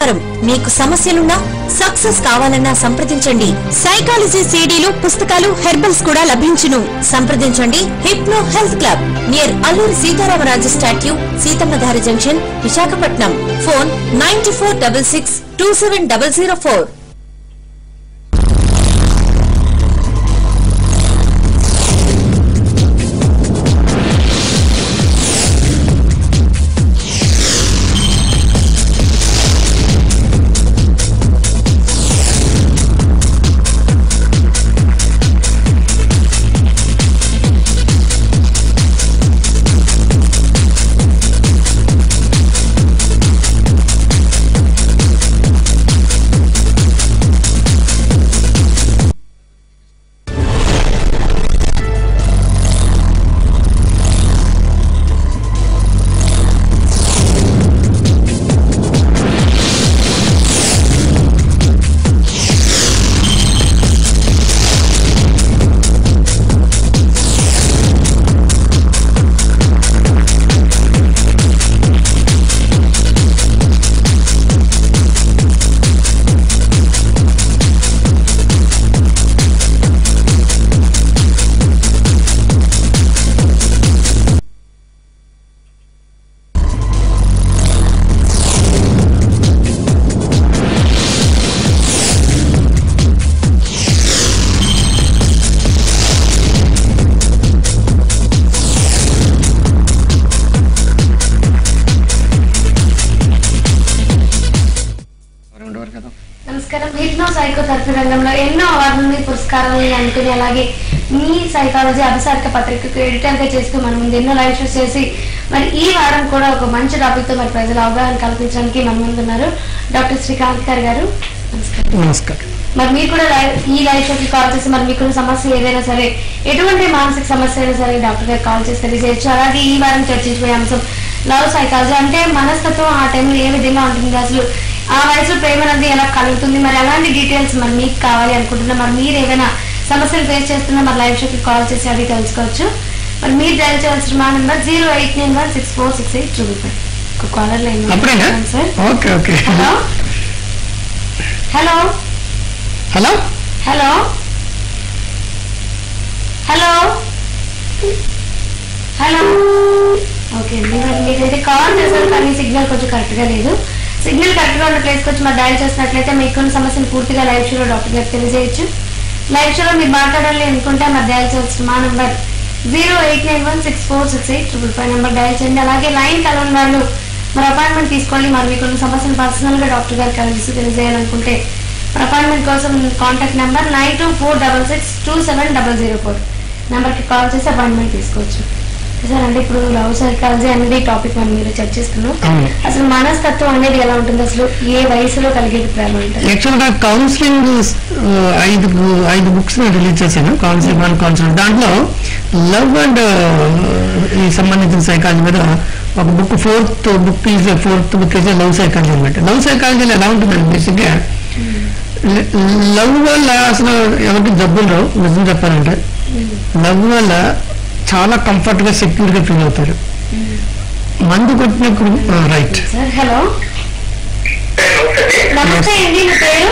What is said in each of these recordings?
పరిష్కారం మీకు సమస్యలున్నా సక్సెస్ కావాలన్నా సంప్రదించండి సైకాలజీ సీడీలు పుస్తకాలు హెర్బల్స్ కూడా లభించును సంప్రదించండి hypno health club near Alluri Sitaramaraju statue Seethammadhara junction Visakhapatnam phone nine four double six two seven double zero four నమస్కారం హిప్నో సైకోథెరపీ రంగంలో ఎన్నో అవార్డులని పురస్కారాలని అనుకుని అలాగే మీ సైకాలజీ అభిసారిక పత్రికకు ఎడిటర్ గా చేస్తూ మన ముందు ఎన్నో లైవ్ షోస్ చేసి మరి ఈ వారం కూడా ఒక మంచి టాపిక్ తో మరి ప్రజల అవగాహన కల్పించడానికి మన ముందు ఉన్నారు డాక్టర్ శ్రీకాంత్ గారు గారు నమస్కారం నమస్కారం మరి మీరు కూడా లైవ్ ఈ లైవ్ షోకి కాల్ చేసి మరి మీకు సమస్య ఏదైనా సరే ఎటువంటి మానసిక సమస్య అయినా సరే డాక్టర్ గారు కాల్ చేసి తెలియజేయచ్చు అలాగే ఈ వారం చర్చించబోయే అంశం లవ్ సైకాలజీ అంటే మనస్తత్వం ఆ టైంలో ఏ విధంగా ఉంటుంది అసలు ఆ వయసులో ప్రేమ అనేది ఎలా కలుగుతుంది మరి అలాంటి డీటెయిల్స్ మరి మీకు కావాలి అనుకుంటున్నా మరి మీరు ఏదైనా సమస్యలు ఫేస్ చేస్తున్నా మరి లైవ్ షోకి కాల్ చేసి అది తెలుసుకోవచ్చు మరి మీరు డైల్ చేయాల్సిన మా number zero eight nine one six four six eight two five ఒక కాలర్ లైన్ అప్పుడేనా sir okay okay hello hello hello hello hello hello okay అండి మరి మీరైతే కాల్ చేశారు కానీ సిగ్నల్ కొంచెం కరెక్ట్గా లేదు సిగ్నల్ కరెక్ట్గా ఉన్న ప్లేస్కి వచ్చి మరి డయల్ చేసినట్లయితే మీకున్న సమస్యను పూర్తిగా లైవ్ షోలో డాక్టర్ గారికి తెలియజేయచ్చు లైవ్ షోలో మీరు మాట్లాడాలి అనుకుంటే మరి డయల్ చేయాల్సిన మా number zero eight nine one six four six eight triple five number dial చేయండి అలాగే లైన్ కలవని వాళ్ళు మరి అపాయింట్మెంట్ తీసుకోండి మరి మీకున్న సమస్యను పర్సనల్గా డాక్టర్ గారికి కలిసి తెలియజేయాలనుకుంటే మరి అపాయింట్మెంట్ కోసం contact number nine two four double six two seven double zero four నెంబర్కి కాల్ చేసి అపాయింట్మెంట్ తీసుకోవచ్చు సార్ అంటే ఇప్పుడు లవ్ సైకాలజీ అనేది టాపిక్ మనం మీరు చర్చిస్తున్నాం అవును. అసలు మనస్తత్వం అనేది ఎలా ఉంటుంది అసలు ఏ వయసులో కలిగేది ప్రేమ ఉంటుంది యాక్చువల్గా కౌన్సిలింగ్ ఐదు ఐదు బుక్స్ నేను రిలీజ్ చేశాను కౌన్సిలింగ్ వన్ కౌన్సిలింగ్ దాంట్లో లవ్ అండ్ ఈ సంబంధించిన సైకాలజీ మీద ఒక book fourth book is fourth book is love psychology అనమాట లవ్ సైకాలజీలో ఎలా ఉంటుందండి బేసిక్గా లవ్ వల్ల అసలు ఎవరికి జబ్బులు రావు నిజం చెప్పాలంటే లవ్ వల్ల చాలా కంఫర్ట్గా సెక్యూర్గా ఫీల్ అవుతారు మందు కొట్టినప్పుడు రైట్ సార్ హలో నమస్తే అండి మీ పేరు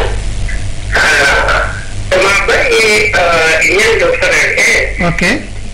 మా అబ్బాయి ఇంజనీర్ చూస్తానంటే ఓకే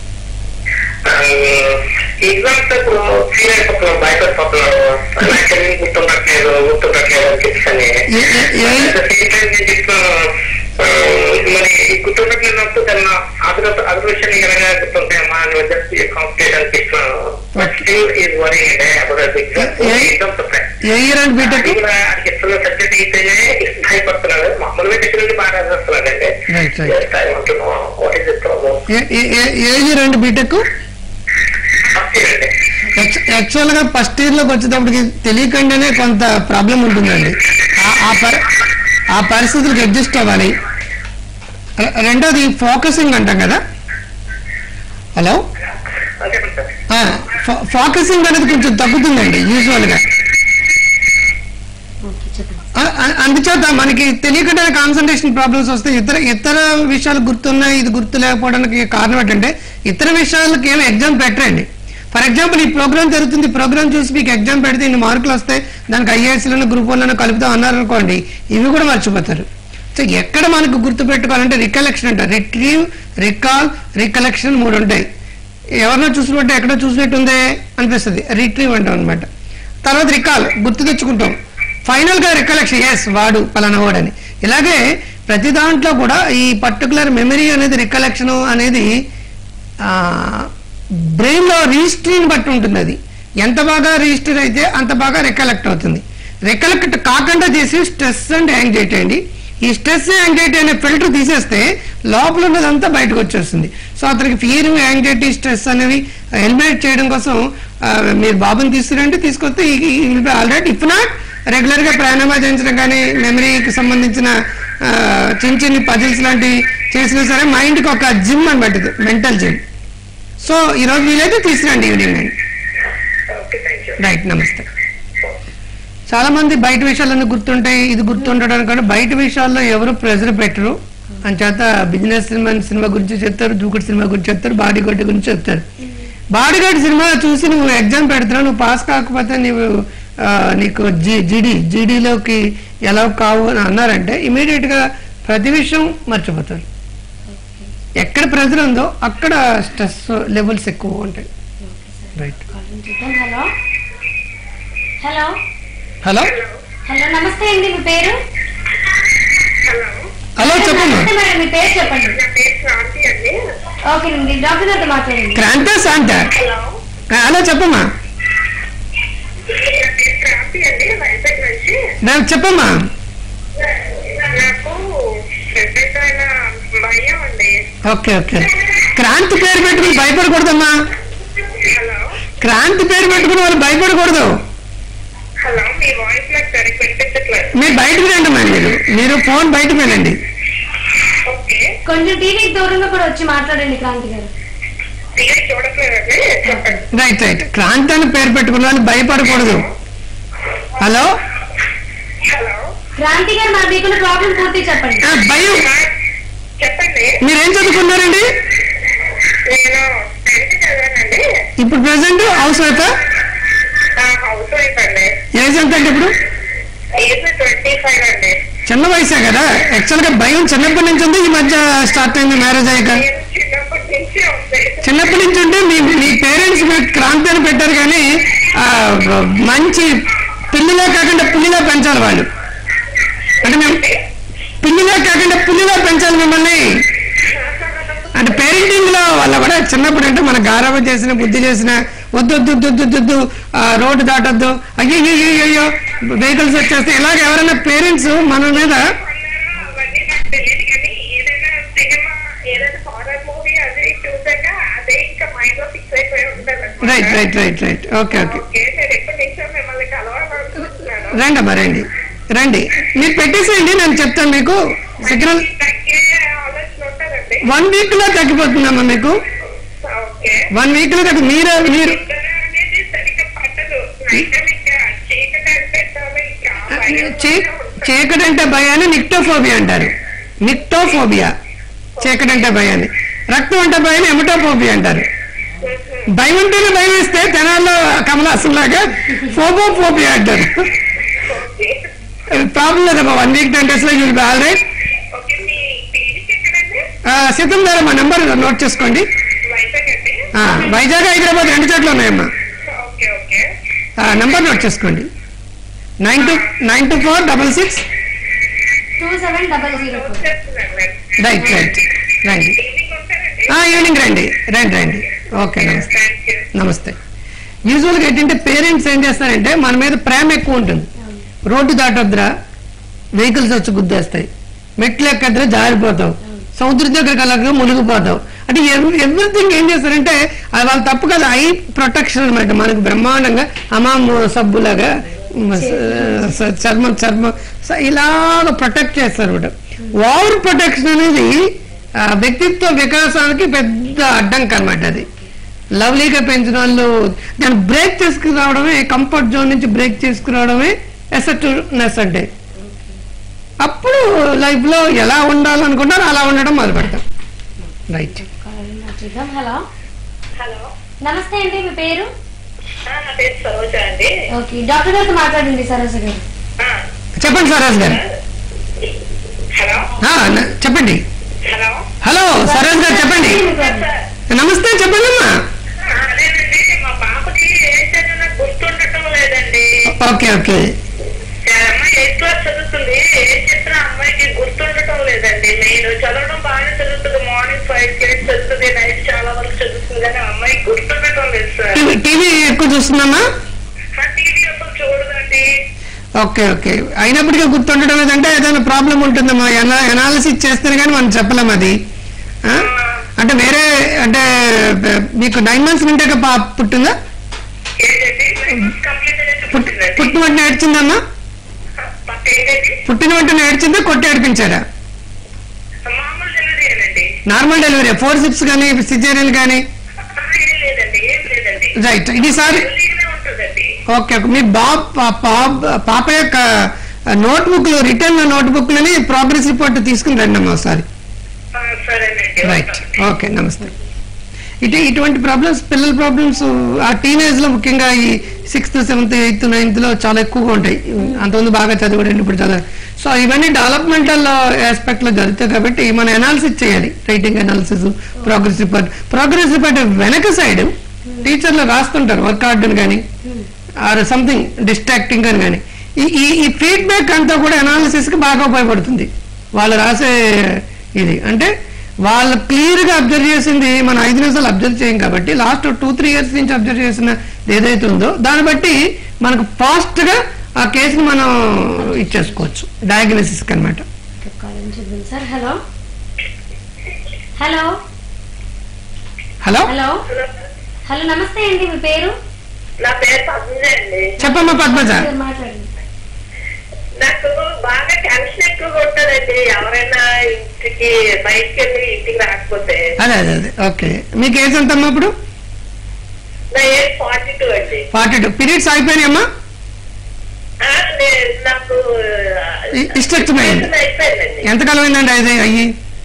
ఎగ్జామ్స్ ఇప్పుడు ఫీల్ అయిపోతున్నాం భయపడిపోతున్నాడు నాకేమీ గుర్తుండట్లేదు గుర్తుండట్లేదు అని చెప్పని ఏ- ఏ- ఏ- సేమ్ టైం నేను చెప్తున్నాను ఆ, మరి గుర్తుండట్లేనప్పుడు దాన్ని అదృష్ట అదృశ్యం ఎలాగా గుర్తుంటాయమ్మా నువ్వు జస్ట్ కాంప్లీట్ అనిపిస్తున్నాను but still is worry a- exams వస్తాయి ఏ ఇయర్ అండ్ బీటెక్ అది కూడా చెప్తున్న సబ్జెక్ట్ అయితేనే భయపడుతున్నాడు మామూలుగా దగ్గర బాగా రాస్తున్నాడండి Right, right. చేస్తాయి అంటున్నాం what is this problem a year and BTech అంతేనండి యాక్చువల్ గా ఫస్ట్ ఇయర్ లోకి వచ్చేటప్పటికి తెలియకుండానే కొంత ప్రాబ్లం ఉంటుందండి ఆ- ఆ పరి ఆ పరిస్థితులకు అడ్జస్ట్ అవ్వాలి రె- రెండోది ఫోకసింగ్ అంటాం కదా హలో అంతే సార్ ఫోకసింగ్ అనేది కొంచెం తగ్గుతుందండి యూజువల్ గా ఓకే చెప్పండి ఆ- ఆ- అందుచేత మనకి తెలియకుండానే కాన్సన్ట్రేషన్ ప్రాబ్లమ్స్ వస్తాయి ఇతర ఇతర విషయాలు గుర్తున్నాయి ఇది గుర్తు లేకపోవడానికి కారణం ఏంటంటే ఇతర విషయాలకి ఏమి ఎగ్జామ్ పెట్టరండి ఫర్ ఎగ్జాంపుల్ ఈ ప్రోగ్రామ్ జరుగుతుంది ప్రోగ్రామ్ చూసి మీకు ఎగ్జామ్ పెడితే ఇన్ని మార్కులు వస్తాయి దానికి ఐఏఎస్లను గ్రూప్ వన్లను కలుపుతాం అన్నారు అనుకోండి ఇవి కూడా మర్చిపోతారు సో ఎక్కడ మనకు గుర్తు పెట్టుకోవాలంటే రికలెక్షన్ అంట రిట్రీవ్ రికాల్ రికలెక్షన్ మూడు ఉంటాయి ఎవరినో చూసినట్టు ఎక్కడో చూసినట్టు ఉందే అనిపిస్తుంది రిట్రీవ్ అంటాం అనమాట తర్వాత రికాల్ గుర్తు తెచ్చుకుంటాం ఫైనల్ గా రికలెక్షన్ ఎస్ వాడు పలానా వాడని ఇలాగే ప్రతి దాంట్లో కూడా ఈ పర్టికులర్ మెమరీ అనేది రికలెక్షన్ అనేది బ్రెయిన్ లో రిజిస్టరీని బట్టి ఉంటుంది అది ఎంత బాగా రిజిస్టర్ అయితే అంత బాగా రికలెక్ట్ అవుతుంది రికలెక్ట్ కాకుండా చేసి స్ట్రెస్ అండ్ యాంగ్జైటీ అండి ఈ స్ట్రెస్ యాంగ్జైటీ అనే ఫిల్టర్ తీసేస్తే లోపల ఉన్నదంతా బయటకు వచ్చేస్తుంది సో అతనికి ఫియర్ యాంగ్జైటీ స్ట్రెస్ అనేవి ఎలిమినేట్ చేయడం కోసం ఆ, మీరు బాబుని తీసుకురంటే తీసుకొస్తే ఆల్రెడీ ఇఫ్ నాట్ రెగ్యులర్ గా ప్రాణామా చేయించడం కానీ మెమరీకి సంబంధించిన ఆ, చిన్న చిన్న పజిల్స్ లాంటివి చేసినా సరే మైండ్కి ఒక జిమ్ అనమాట మెంటల్ జిమ్ సో ఈరోజు వీలైతే తీసుకురండి ఈవినింగ్ అండి ఓకే థ్యాంక్ యూ రైట్ నమస్తే చాలా మంది బయట విషయాలన్నీ గుర్తుంటాయి ఇది గుర్తుండడం కానీ బయట విషయాల్లో ఎవరు ప్రెజర్ పెట్టరు అంచేత బిజినెస్ సినిమా సినిమా గురించి చెప్తారు దూకుడు సినిమా గురించి చెప్తారు బాడీ గార్డ్ గురించి చెప్తారు బాడీ గార్డ్ సినిమా చూసి నువ్వు ఎగ్జామ్ పెడుతున్నావు నువ్వు పాస్ కాకపోతే నువ్వు ఆ, నీకు జి జీడీ జీడీలోకి ఎలా కావు అని అన్నారంటే ఇమీడియట్ గా ప్రతి విషయం మర్చిపోతారు ఎక్కడ ప్రెజర్ ఉందో అక్కడ స్ట్రెస్ లెవెల్స్ ఎక్కువ ఉంటాయి రైట్ కాల్ చూద్దాం హలో హలో హలో హలో నమస్తే అండి మీ పేరు హలో హలో చెప్పమ్మా నమస్తే మేడం మీ పేరు చెప్పండి నా పేరు క్రాంతి అండి ఓకేనండి డాక్టర్ గారితో మాట్లాడండి క్రాంతా శాంతా హలో ఆ, హలో చెప్పమ్మా నా పేరు క్రాంతి అండి వైజాగ్ నుంచి నాకు చెప్పమ్మా నాకు విపరీతమైన భయం అండి ఓకే ఓకే క్రాంతి పేరు పెట్టుకుని భయపడకూడదమ్మా హలో క్రాంతి పేరు పెట్టుకుని వాళ్ళు భయపడకూడదు హలో మీ వాయిస్ నాకు సరిగ్గా వినిపించట్లేదు మీరు బయటకు రండి మరి మీరు మీరు ఫోన్ బయటకు వెళ్ళండి ఓకే కొంచెం టీవీకి దూరంగా కూడా వచ్చి మాట్లాడండి క్రాంతి గారు టీవీ చూడట్లేదండి చెప్పండి రైట్ రైట్ క్రాంతి అని పేరు పెట్టుకున్న వాళ్ళు భయపడకూడదు హలో హలో క్రాంతి గారు మా మీకున్న ప్రాబ్లం పూర్తి చెప్పండి ఆ, భయం చెప్పండి మీరేం చదువుకున్నారండి నేను టెన్త్ చదివానండి ఇప్పుడు ప్రెసెంట్ హౌస్ వైఫ్ నా హౌస్ వైఫ్ అండి ఏజ్ ఎంత అంటే ఇప్పుడు ఏజ్ ట్వంటీ ఫైవ్ అండి చిన్న వయసే కదా యాక్చువల్ గా భయం చిన్నప్పటి నుంచి ఉంది ఈ మధ్య స్టార్ట్ అయింది మ్యారేజ్ అయ్యాక నేను చిన్నప్పటి నుంచి ఉంది చిన్నప్పటి నుంచి ఉంటే మీ మీ పేరెంట్స్ మీకు క్రాంతి అని పెట్టారు కానీ ఆ, మంచి పిల్లిలా కాకుండా పుల్లిలా పెంచాలి వాళ్ళు అంటే మేము పిల్లిలా కాకుండా పుల్లిలా పెంచాలి మిమ్మల్ని అంటే పేరెంటింగ్ లో వాళ్ళ కూడా చిన్నప్పుడు అంటే మన గారవ చేసిన బుద్ధి చేసిన వద్దు వద్దు వద్దు వద్దు వద్దు ఆ, రోడ్డు దాటొద్దు అయ్యో అయ్యో అయ్యో వెహికల్స్ వచ్చేస్తే ఇలాగ ఎవరైనా పేరెంట్స్ మన మీద అవన్నీ నాకు తెలియదు కానీ ఏదైనా సినిమా ఏదైనా హారర్ మూవీ అదే చూసాక అదే ఇంకా మైండ్ లో ఫిక్స్ అయిపోయి ఉంటాను right right right right okay okay okay నేను ఎప్పటి నుంచో మిమ్మల్ని కలవాలనుకుంటున్నాను రండి అమ్మా రండి రండి మీరు పెట్టేసేయండి నేను చెప్తాను మీకు సిగ్నల్ తగ్గే ఆలోచన ఉంటుందండి వన్ వీక్ లో తగ్గిపోతుందమ్మా మీకు ఓకే వన్ వీక్ లో తగ్గి మీరు మీరు నిద్ర అనేది సరిగ్గా పట్టదు నైట్ ఇంకా చీకటి అంటే చాలా ఇంకా భయం చీ- చీకటి అంటే భయాన్ని నిక్టోఫోబియా అంటారు నిక్టోఫోబియా చీకటి అంటే భయాన్ని రక్తం అంటే భయాన్ని ఎమటోఫోబియా అంటారు భయం ఉంటేనే భయం వేస్తే జనాల్లో కమలాసం లాగా ఫోబోఫోబియా అంటారు ఓకే ప్రాబ్లం లేదమ్మా వన్ వీక్ టెన్ డేస్ లో you'll be all right okay మీ క్లినిక్ ఎక్కడండి సీతం గారు మా నెంబర్ నోట్ చేసుకోండి వైజాగ్ అండి ఆ, వైజాగ్ హైదరాబాద్ రెండు చోట్ల ఉన్నాయమ్మా ఓకే ఓకే నెంబర్ నోట్ చేసుకోండి nine two nine two four double six two seven double zero four చేస్తున్నాను రైట్ రైట్ రండి ఈవినింగ్ ఉంటానండి ఆ, ఈవినింగ్ రండి రండి రండి ఓకే నమస్తే థ్యాంక్ యూ నమస్తే యూజువల్గా ఏంటంటే పేరెంట్స్ ఏం చేస్తారంటే మన మీద ప్రేమ ఎక్కువ ఉంటుంది రోడ్డు దాటొద్దురా వెహికల్స్ వచ్చి గుద్దేస్తాయి మెట్లు ఎక్కద్దురా జారిపోతావు సముద్రం దగ్గరికి వెళ్ళక మునిగిపోతావు అంటే ఎవ్రీథింగ్ ఏం చేస్తారంటే అది వాళ్ళ తప్పు కదా ఐ ప్రొటెక్షన్ అనమాట మనకు బ్రహ్మాండంగా అమాము సబ్బులాగా మ, స- స- చర్మం చర్మం స- ఇలాగ ప్రొటెక్ట్ చేస్తారు అనమాట ఓవర్ ప్రొటెక్షన్ అనేది ఆ, వ్యక్తిత్వ వికాసానికి పెద్ద అడ్డంకి అనమాట అది లవ్లీగా పెంచిన వాళ్ళు దాన్ని బ్రేక్ తీసుకురావడమే కంఫర్ట్ జోన్ నుంచి బ్రేక్ తీసుకురావడమే ఎసెటివ్నెస్ అంటే అప్పుడు లైఫ్ లో ఎలా ఉండాలనుకుంటారో అలా ఉండడం మొదలు పెడతాం రైట్ చూద్దాం హలో హలో నమస్తే అండి మీ పేరు ఆ, నా పేరు సరోజ అండి ఓకే డాక్టర్ గారితో మాట్లాడండి సరోజ గారు ఆ, చెప్పండి సరోజ్ గారు హలో ఆ, న- చెప్పండి హలో హలో సరోజ్ గారు చెప్పండి నమస్తే చెప్పండి అమ్మా ఆ, అదేనండి మా పాపకి ఏం చదివినా గుర్తుండటం లేదండి ఓకే ఓకే ఆ అమ్మాయి ఎయిత్ క్లాస్ చదువుతుంది ఏం చెప్పినా అమ్మాయికి గుర్తుండటం లేదండి నేను చదవడం బాగానే చదువుతుంది మార్నింగ్ ఫైవ్ కేస్ చదువుతుంది నైట్ చాలా వరకు చదువుతుంది కానీ అమ్మాయికి గుర్తుండటం లేదు సార్ టీవీ టీవీ ఎక్కువ చూస్తుందమ్మా ఆ టీవీ అసలు చూడదండి ఓకే ఓకే అయినప్పటికీ గుర్తుండడం లేదంటే ఏదైనా ప్రాబ్లం ఉంటుందమ్మా ఎనా ఎనాలిసిస్ చేస్తేనే కానీ మనం చెప్పలేం అది ఆ? అంటే వేరే అంటే బ- మీకు నైన్ మంత్స్ నిండాక పా పుట్టిందా ఏంటండి కంప్లీట్ అయితే పుట్- పుట్టిందండి పుట్టిన వెంటనే ఏడ్చిందమ్మా పక్క ఏంటండి పుట్టిన వెంటనే ఏడ్చిందా కొట్టి ఏడిపించారా మామూలు delivery normal delivery forceps కానీ సిజేరియన్ కానీ ఏం లేదండి ఏం లేదండి రైట్ ఇది సారి హెల్తీగానే ఉంటుందండి ఓకే ఓకే. మీ బాబ్ పా- పా- పాప యొక్క నోట్బుక్ లో రిటర్న్ నోట్బుక్ లని ప్రోగ్రెస్ రిపోర్ట్ తీసుకుని రండి అమ్మా ఒకసారి ఆ, సరేనండి రైట్ ఓకే నమస్తే ఇటు ఇటువంటి ప్రాబ్లమ్స్ పిల్లల ప్రాబ్లమ్స్ ఆ టీనేజ్ లో ముఖ్యంగా ఈ సిక్స్త్ సెవెంత్ ఎయిత్ నైన్త్ లో చాలా ఎక్కువగా ఉంటాయి అంతకుముందు బాగా చదివాడండి ఇప్పుడు చదవ సో ఇవన్నీ డెవలప్మెంటల్ ఆస్పెక్ట్ లో జరుగుతాయి కాబట్టి మనం అనాలిసిస్ చేయాలి writing analysis progress report progress report వెనక సైడ్ టీచర్లు రాస్తుంటారు వర్క్ హార్డ్ కానీ ఆర్ సంథింగ్ డిస్ట్రాక్టింగ్ అని కానీ ఈ ఈ ఈ ఫీడ్బ్యాక్ అంతా కూడా అనాలిసిస్ కి బాగా ఉపయోగపడుతుంది వాళ్ళు రాసే ఇది అంటే వాళ్ళు క్లియర్ గా అబ్జర్వ్ చేసింది మనం ఐదు నిమిషాలు అబ్జర్వ్ చేయం కాబట్టి లాస్ట్ టూ త్రీ ఇయర్స్ నుంచి అబ్జర్వ్ చేసిన ఏదైతే ఉందో దాన్ని బట్టి మనకు ఫాస్ట్ గా ఆ కేసుని మనం ఇచ్చేసుకోవచ్చు డయాగ్నోసిస్ అనమాట కాలేజ్ చూద్దాం sir hello hello hello hello hello నమస్తే అండి మీ పేరు నా పేరు పద్మజ అండి చెప్పమ్మా పద్మజ మీరు మాట్లాడండి నాకు బాగా టెన్షన్ ఎక్కువగా ఉంటుందండి ఎవరైనా ఇంటికి బయటికి వెళ్ళి ఇంటికి రాకపోతే అదే అదే అదే ఓకే మీకు ఏజ్ ఎంతమ్మా ఇప్పుడు నా ఏజ్ ఫార్టీ టూ అండి ఫార్టీ టూ పీరియడ్స్ అయిపోయినాయమ్మా ఆ, నే- నాకు ఇ- ఇష్టం అయింది. అయిపోయిందండి ఎంతకాలం అయిందండి అది అయ్యి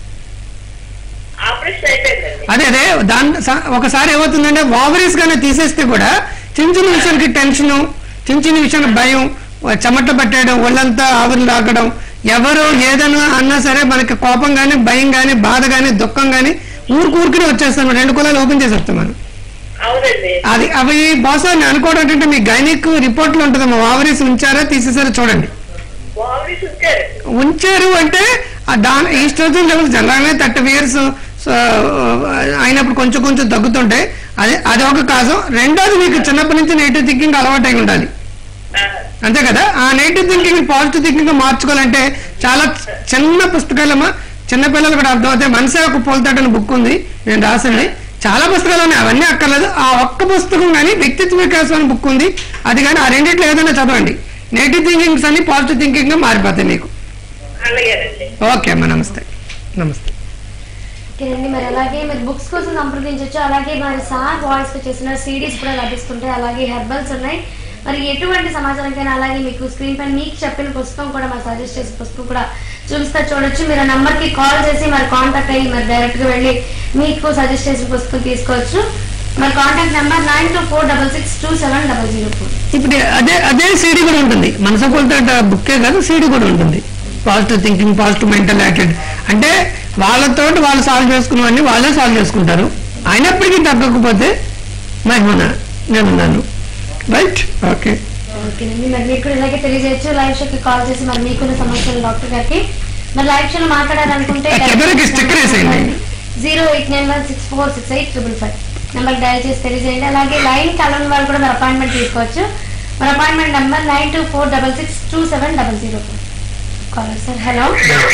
ఆపరేషన్ అయిపోయిందండి అదే అదే దాని స- ఒకసారి ఏమవుతుందంటే ఓవరీస్ గానే తీసేస్తే కూడా చిన్న చిన్న విషయానికి టెన్షన్ చిన్న చిన్న విషయానికి భయం చెమట పట్టేయడం ఒళ్ళంతా ఆవిరి లాగడం ఎవరు ఏదైనా అన్నా సరే మనకి కోపం కానీ భయం కానీ బాధ కానీ దుఃఖం కానీ ఊరికి ఊరికినే వచ్చేస్తాం రెండు కులాలు ఓపెన్ చేసేస్తాం మనం అవునండి అది అవి బహుశా నేను అనుకోవడం ఏంటంటే మీ గైనిక్ రిపోర్ట్లో ఉంటుంది మా ఓవరీస్ ఉంచారా తీసేసారా చూడండి ఓవరీస్ ఉంచారు ఉంచారు అంటే ఆ దాని ఈస్ట్రోజన్ లెవెల్స్ జనరల్గా థర్టీ ఇయర్స్ అయినప్పుడు కొంచెం కొంచెం తగ్గుతుంటాయి అది అది ఒక కాజు రెండోది మీకు చిన్నప్పటి నుంచి నెగిటివ్ థింకింగ్ అలవాటు అయి ఉండాలి ఆ, అంతే కదా ఆ నెగిటివ్ థింకింగ్ పాజిటివ్ థింకింగ్ మార్చుకోవాలంటే చాలా చిన్న పుస్తకాలమ్మా చిన్నపిల్లలు కూడా అర్థమవుతాయి మనసే ఒక పోల్తాడని బుక్ ఉంది నేను రాసింది చాలా పుస్తకాలు ఉన్నాయి అవన్నీ అక్కర్లేదు ఆ ఒక్క పుస్తకం కానీ వ్యక్తిత్వ వికాసం అని బుక్ ఉంది అది కానీ ఆ రెండిట్లో ఏదైనా చదవండి నెగిటివ్ థింకింగ్స్ అన్ని పాజిటివ్ థింకింగ్ గా మారిపోతాయి మీకు అలాగేనండి ఓకే అమ్మా నమస్తే నమస్తే ఓకేనండి మరి అలాగే మీరు బుక్స్ కోసం సంప్రదించవచ్చు అలాగే మరి సార్ వాయిస్ తో చేసిన సిడీస్ కూడా లభిస్తుంటాయి అలాగే హెర్బల్స్ ఉన్నాయి మరి ఎటువంటి సమాచారంకైనా అలాగే మీకు స్క్రీన్ పైన మీకు చెప్పిన పుస్తకం కూడా మరి సజెస్ట్ చేసిన పుస్తకం కూడా చూపిస్తా చూడొచ్చు మీరు ఆ నంబర్ కి కాల్ చేసి మరి కాంటాక్ట్ అయ్యి మరి డైరెక్ట్ గా వెళ్ళి మీకు సజెస్ట్ చేసిన పుస్తకం తీసుకోవచ్చు మరి contact number nine two four double six two seven double zero four ఇప్పుడు అదే అదే సీడీ కూడా ఉంటుంది మనసు పోల్తాట బుక్కే కాదు సీడీ కూడా ఉంటుంది positive thinking positive mental attitude అంటే వాళ్ళతో వాళ్ళు సాల్వ్ చేసుకున్నవన్నీ వాళ్ళే సాల్వ్ చేసుకుంటారు అయినప్పటికీ తగ్గకపోతే మహిమన నేనున్నాను రైట్ ఓకే ఓకేనండి మరి మీకు కూడా ఇలాగే తెలియజేయచ్చు లైవ్ షోకి కాల్ చేసి మరి మీకున్న సమస్యలు డాక్టర్ గారికి మరి లైవ్ షోలో మాట్లాడాలనుకుంటే ఆ కెమెరాకి sticker వేసేయండి. Zero eight nine one six four six eight triple five number dial చేసి తెలియజేయండి అలాగే లైన్ కలవని వాళ్ళు కూడా మరి అపాయింట్మెంట్ తీసుకోవచ్చు మరి appointment number nine two four double six two seven double zero four caller sir hello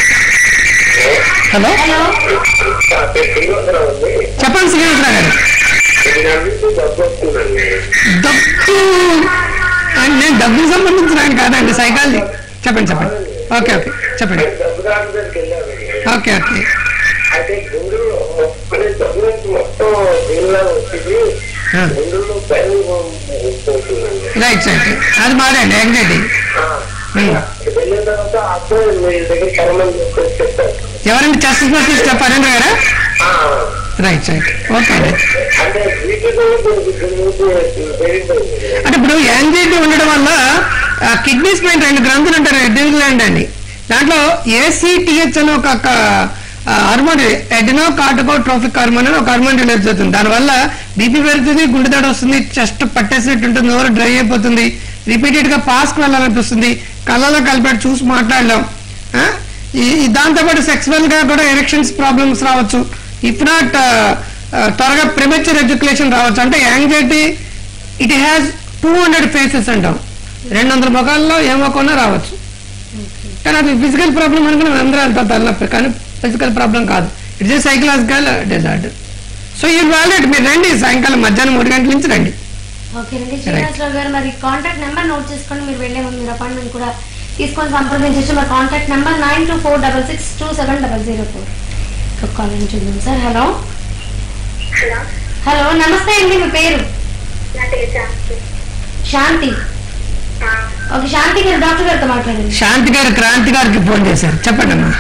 hello hello నా పేరు శ్రీనివాసరావు అండి చెప్పండి శ్రీనివాసరావు గారు ఇది నా నుంచి డబ్బు వస్తుందండి డబ్బు ఆ, నేను డబ్బుకి సంబంధించిన ఆయన కాదండి సైకాలజీ చెప్పండి చెప్పండి ఓకే ఓకే చెప్పండి డబ్బు దాని దగ్గరికి వెళ్ళానండి ఓకే ఓకే అయితే గుండెలో అనే డబ్బు నుంచి మొత్తం దీనిలా వచ్చింది ఆ. గుండెలో భయం పోతుందండి రైట్ రైట్ అది మాదండి యాంగ్జైటీ వెళ్ళిన తర్వాత అప్పుడు మీ దగ్గర కరమని చెప్పేసి చెప్పారు ఎవరండి చెస్ స్పెషలిస్ట్ చెప్పారండి గారా ఆ, రైట్ రైట్ ఓకే అండి అంటే వీటిలో పెరిగిపోయింది అంటే ఇప్పుడు యాంగ్జైటీ ఉండడం వల్ల కిడ్నీస్ పైన రెండు గ్రంథులు ఉంటారు ఎడ్రినల్ గ్లాండ్ అండి దాంట్లో ఏసీటీహెచ్ అని ఒక hormone adrenocorticotrophic hormone అని ఒక హార్మోన్ రిలీజ్ అవుతుంది దానివల్ల బీపీ పెరుగుతుంది గుండె దడ వస్తుంది చెస్ట్ పట్టేసినట్టు ఉంటుంది నోరు డ్రై అయిపోతుంది రిపీటెడ్ గా పాస్కి వెళ్ళాలనిపిస్తుంది కళ్ళలో కలిపాడు చూసి మాట్లాడలేం ఆ? ఈ- ఈ దాంతోపాటు సెక్సువల్ గా కూడా ఎరెక్షన్స్ ప్రాబ్లమ్స్ రావచ్చు ఇఫ్ నాట్ త్వరగా ప్రిమెచర్ ఎడ్యుకేషన్ రావచ్చు అంటే anxiety it has two hundred faces అంటాం రెండు వందల ముఖాల్లో ఏ ముఖంలో రావచ్చు కానీ అది ఫిజికల్ ప్రాబ్లం అనుకుని అందరూ అంత తలనొప్పి కానీ ఫిజికల్ ప్రాబ్లం కాదు it's a psychological disorder so ఈ వాలెట్ మీరు రండి సాయంకాలం మధ్యాహ్నం మూడు గంటల నుంచి రండి ఓకే అండి శ్రీనివాసరావు గారు మరి కాంటాక్ట్ నెంబర్ నోట్ చేసుకొని మీరు వెళ్ళే ముందు మీరు అపాయింట్మెంట్ కూడా తీసుకొని సంప్రదించవచ్చు మరి contact number nine two four double six two seven double zero four ఒక కాల్ నుంచి చూద్దాం సార్ హలో హలో హలో నమస్తే అండి మీ పేరు నా పేరు శాంతి శాంతి ఆ, ఓకే శాంతి గారు డాక్టర్ గారితో మాట్లాడండి శాంతి గారు క్రాంతి గారికి ఫోన్ చేశారు చెప్పండి అమ్మా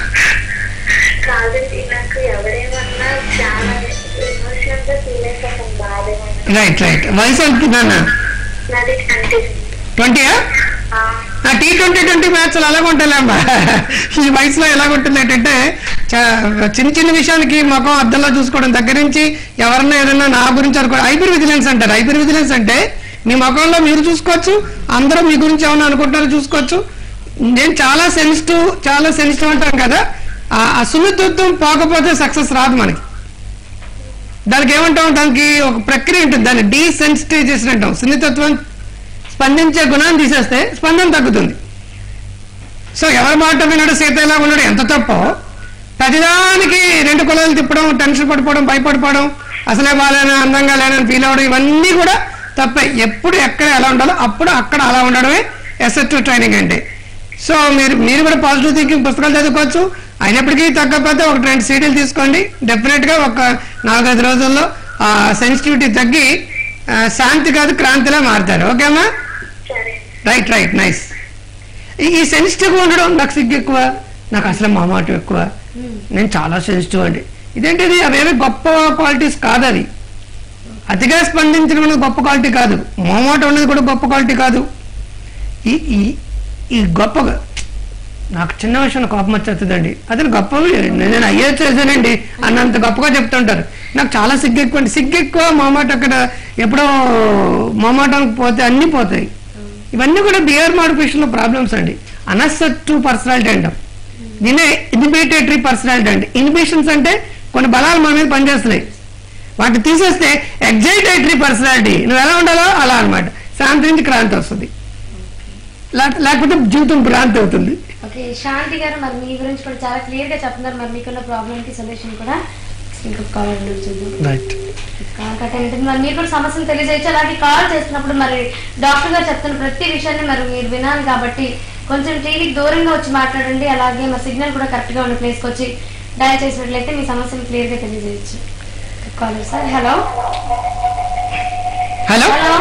కాదండి నాకు ఎవరేమన్నా చాలా ఎమోషనల్ గా ఫీల్ అయిపోతాం బాధగా రైట్ రైట్ వయసు ఎంత నాన్న నాది అంటే ట్వంటీయా ఆ టీ ట్వంటీ ట్వంటీ మ్యాచ్లు అలాగ ఉంటాయిలేమ్మా ఈ వయసులో ఎలాగుంటుంది ఏంటంటే చ- చిన్న చిన్న విషయాలకి ముఖం అద్దంలో చూసుకోవడం దగ్గర నుంచి ఎవరన్నా ఏదన్నా నా గురించి అనుకో హైపర్ విజిలెన్స్ అంటారు హైపర్ విజిలెన్స్ అంటే మీ ముఖంలో మీరు చూసుకోవచ్చు అందరూ మీ గురించి ఏమన్నా అనుకుంటారో చూసుకోవచ్చు నేను చాలా సెన్సిటివ్ చాలా సెన్సిటివ్ అంటాం కదా ఆ ఆ సున్నితత్వం పోకపోతే సక్సెస్ రాదు మనకి దానికి ఏమంటాం దానికి ఒక ప్రక్రియ ఉంటుంది దాన్ని డీసెన్సిటైజేషన్ అంటాం సున్నితత్వం స్పందించే గుణాన్ని తీసేస్తే స్పందన తగ్గుతుంది సో ఎవరి మాట వినడు సీత ఎలా ఉండడు ఎంత తప్పో ప్రతిదానికి రెండు కులాలు తిప్పడం టెన్షన్ పడిపోవడం భయపడిపోవడం అసలే బాగాలేని అందంగా లేనని ఫీల్ అవ్వడం ఇవన్నీ కూడా తప్పే ఎప్పుడు ఎక్కడ ఎలా ఉండాలో అప్పుడు అక్కడ అలా ఉండడమే ఎసెప్టివ్ ట్రైనింగ్ అంటే సో మీరు మీరు కూడా పాజిటివ్ థింకింగ్ పుస్తకాలు చదువుకోవచ్చు అయినప్పటికీ తగ్గకపోతే ఒక రెండు సీడీలు తీసుకోండి డెఫినెట్ గా ఒక నాలుగైదు రోజుల్లో ఆ సెన్సిటివిటీ తగ్గి ఆ, శాంతి కాదు క్రాంతిలా మారుతారు ఓకేమ్మా సరే రైట్ రైట్ నైస్ ఈ సెన్సిటివ్ ఉండడం నాకు సిగ్గు ఎక్కువ నాకు అసలు మామాటం ఎక్కువ నేను చాలా సెన్సిటివ్ అండి ఇదేంటిది అవేవి గొప్ప క్వాలిటీస్ కాదు అది అతిగా స్పందించడం అనేది గొప్ప క్వాలిటీ కాదు మోమాట ఉన్నది కూడా గొప్ప క్వాలిటీ కాదు ఈ ఈ ఈ గొప్ప నాకు చిన్న విషయం కోపం వచ్చేస్తుందండి అతను గొప్ప నేను అయ్యేది చేశానండి అన్నంత గొప్పగా చెప్తుంటారు నాకు చాలా సిగ్గు ఎక్కువ అండి సిగ్గు ఎక్కువ మామాట అక్కడ ఎప్పుడో మామాటానికి పోతే అన్నీ పోతాయి ఇవన్నీ కూడా బియర్ మోడిఫికేషన్ లో ప్రాబ్లమ్స్ అండి అనసెప్టివ్ పర్సనాలిటీ అంటాం దీనే ఇన్హిబిటేటరీ పర్సనాలిటీ అండి ఇన్హిబిషన్స్ అంటే కొన్ని బలాలు మన మీద పనిచేస్తున్నాయి వాటిని తీసేస్తే ఎగ్జైటేటరీ పర్సనాలిటీ నువ్వు ఎలా ఉండాలో అలా అన్నమాట శాంతి నుంచి క్రాంతి వస్తుంది లేక- లేకపోతే జీవితం భ్రాంతి అవుతుంది ఓకే శాంతి గారు మరి మీ గురించి కూడా చాలా క్లియర్ గా చెప్తున్నారు మరి మీకున్న ప్రాబ్లం కి సొల్యూషన్ కూడా ఇంకొక కాల్ చూద్దాం రైట్ కాల్ కట్ అయినట్టు మరి మీరు కూడా సమస్యను తెలియజేయచ్చు అలాగే కాల్ చేస్తున్నప్పుడు మరి డాక్టర్ గారు చెప్తున్న ప్రతి విషయాన్ని మరి మీరు వినాలి కాబట్టి కొంచెం టీవీకి దూరంగా వచ్చి మాట్లాడండి అలాగే మరి సిగ్నల్ కూడా కరెక్ట్ గా ఉన్న ప్లేస్కి వచ్చి డయల్ చేసినట్లయితే మీ సమస్యను క్లియర్ గా తెలియజేయచ్చు caller sir hello hello hello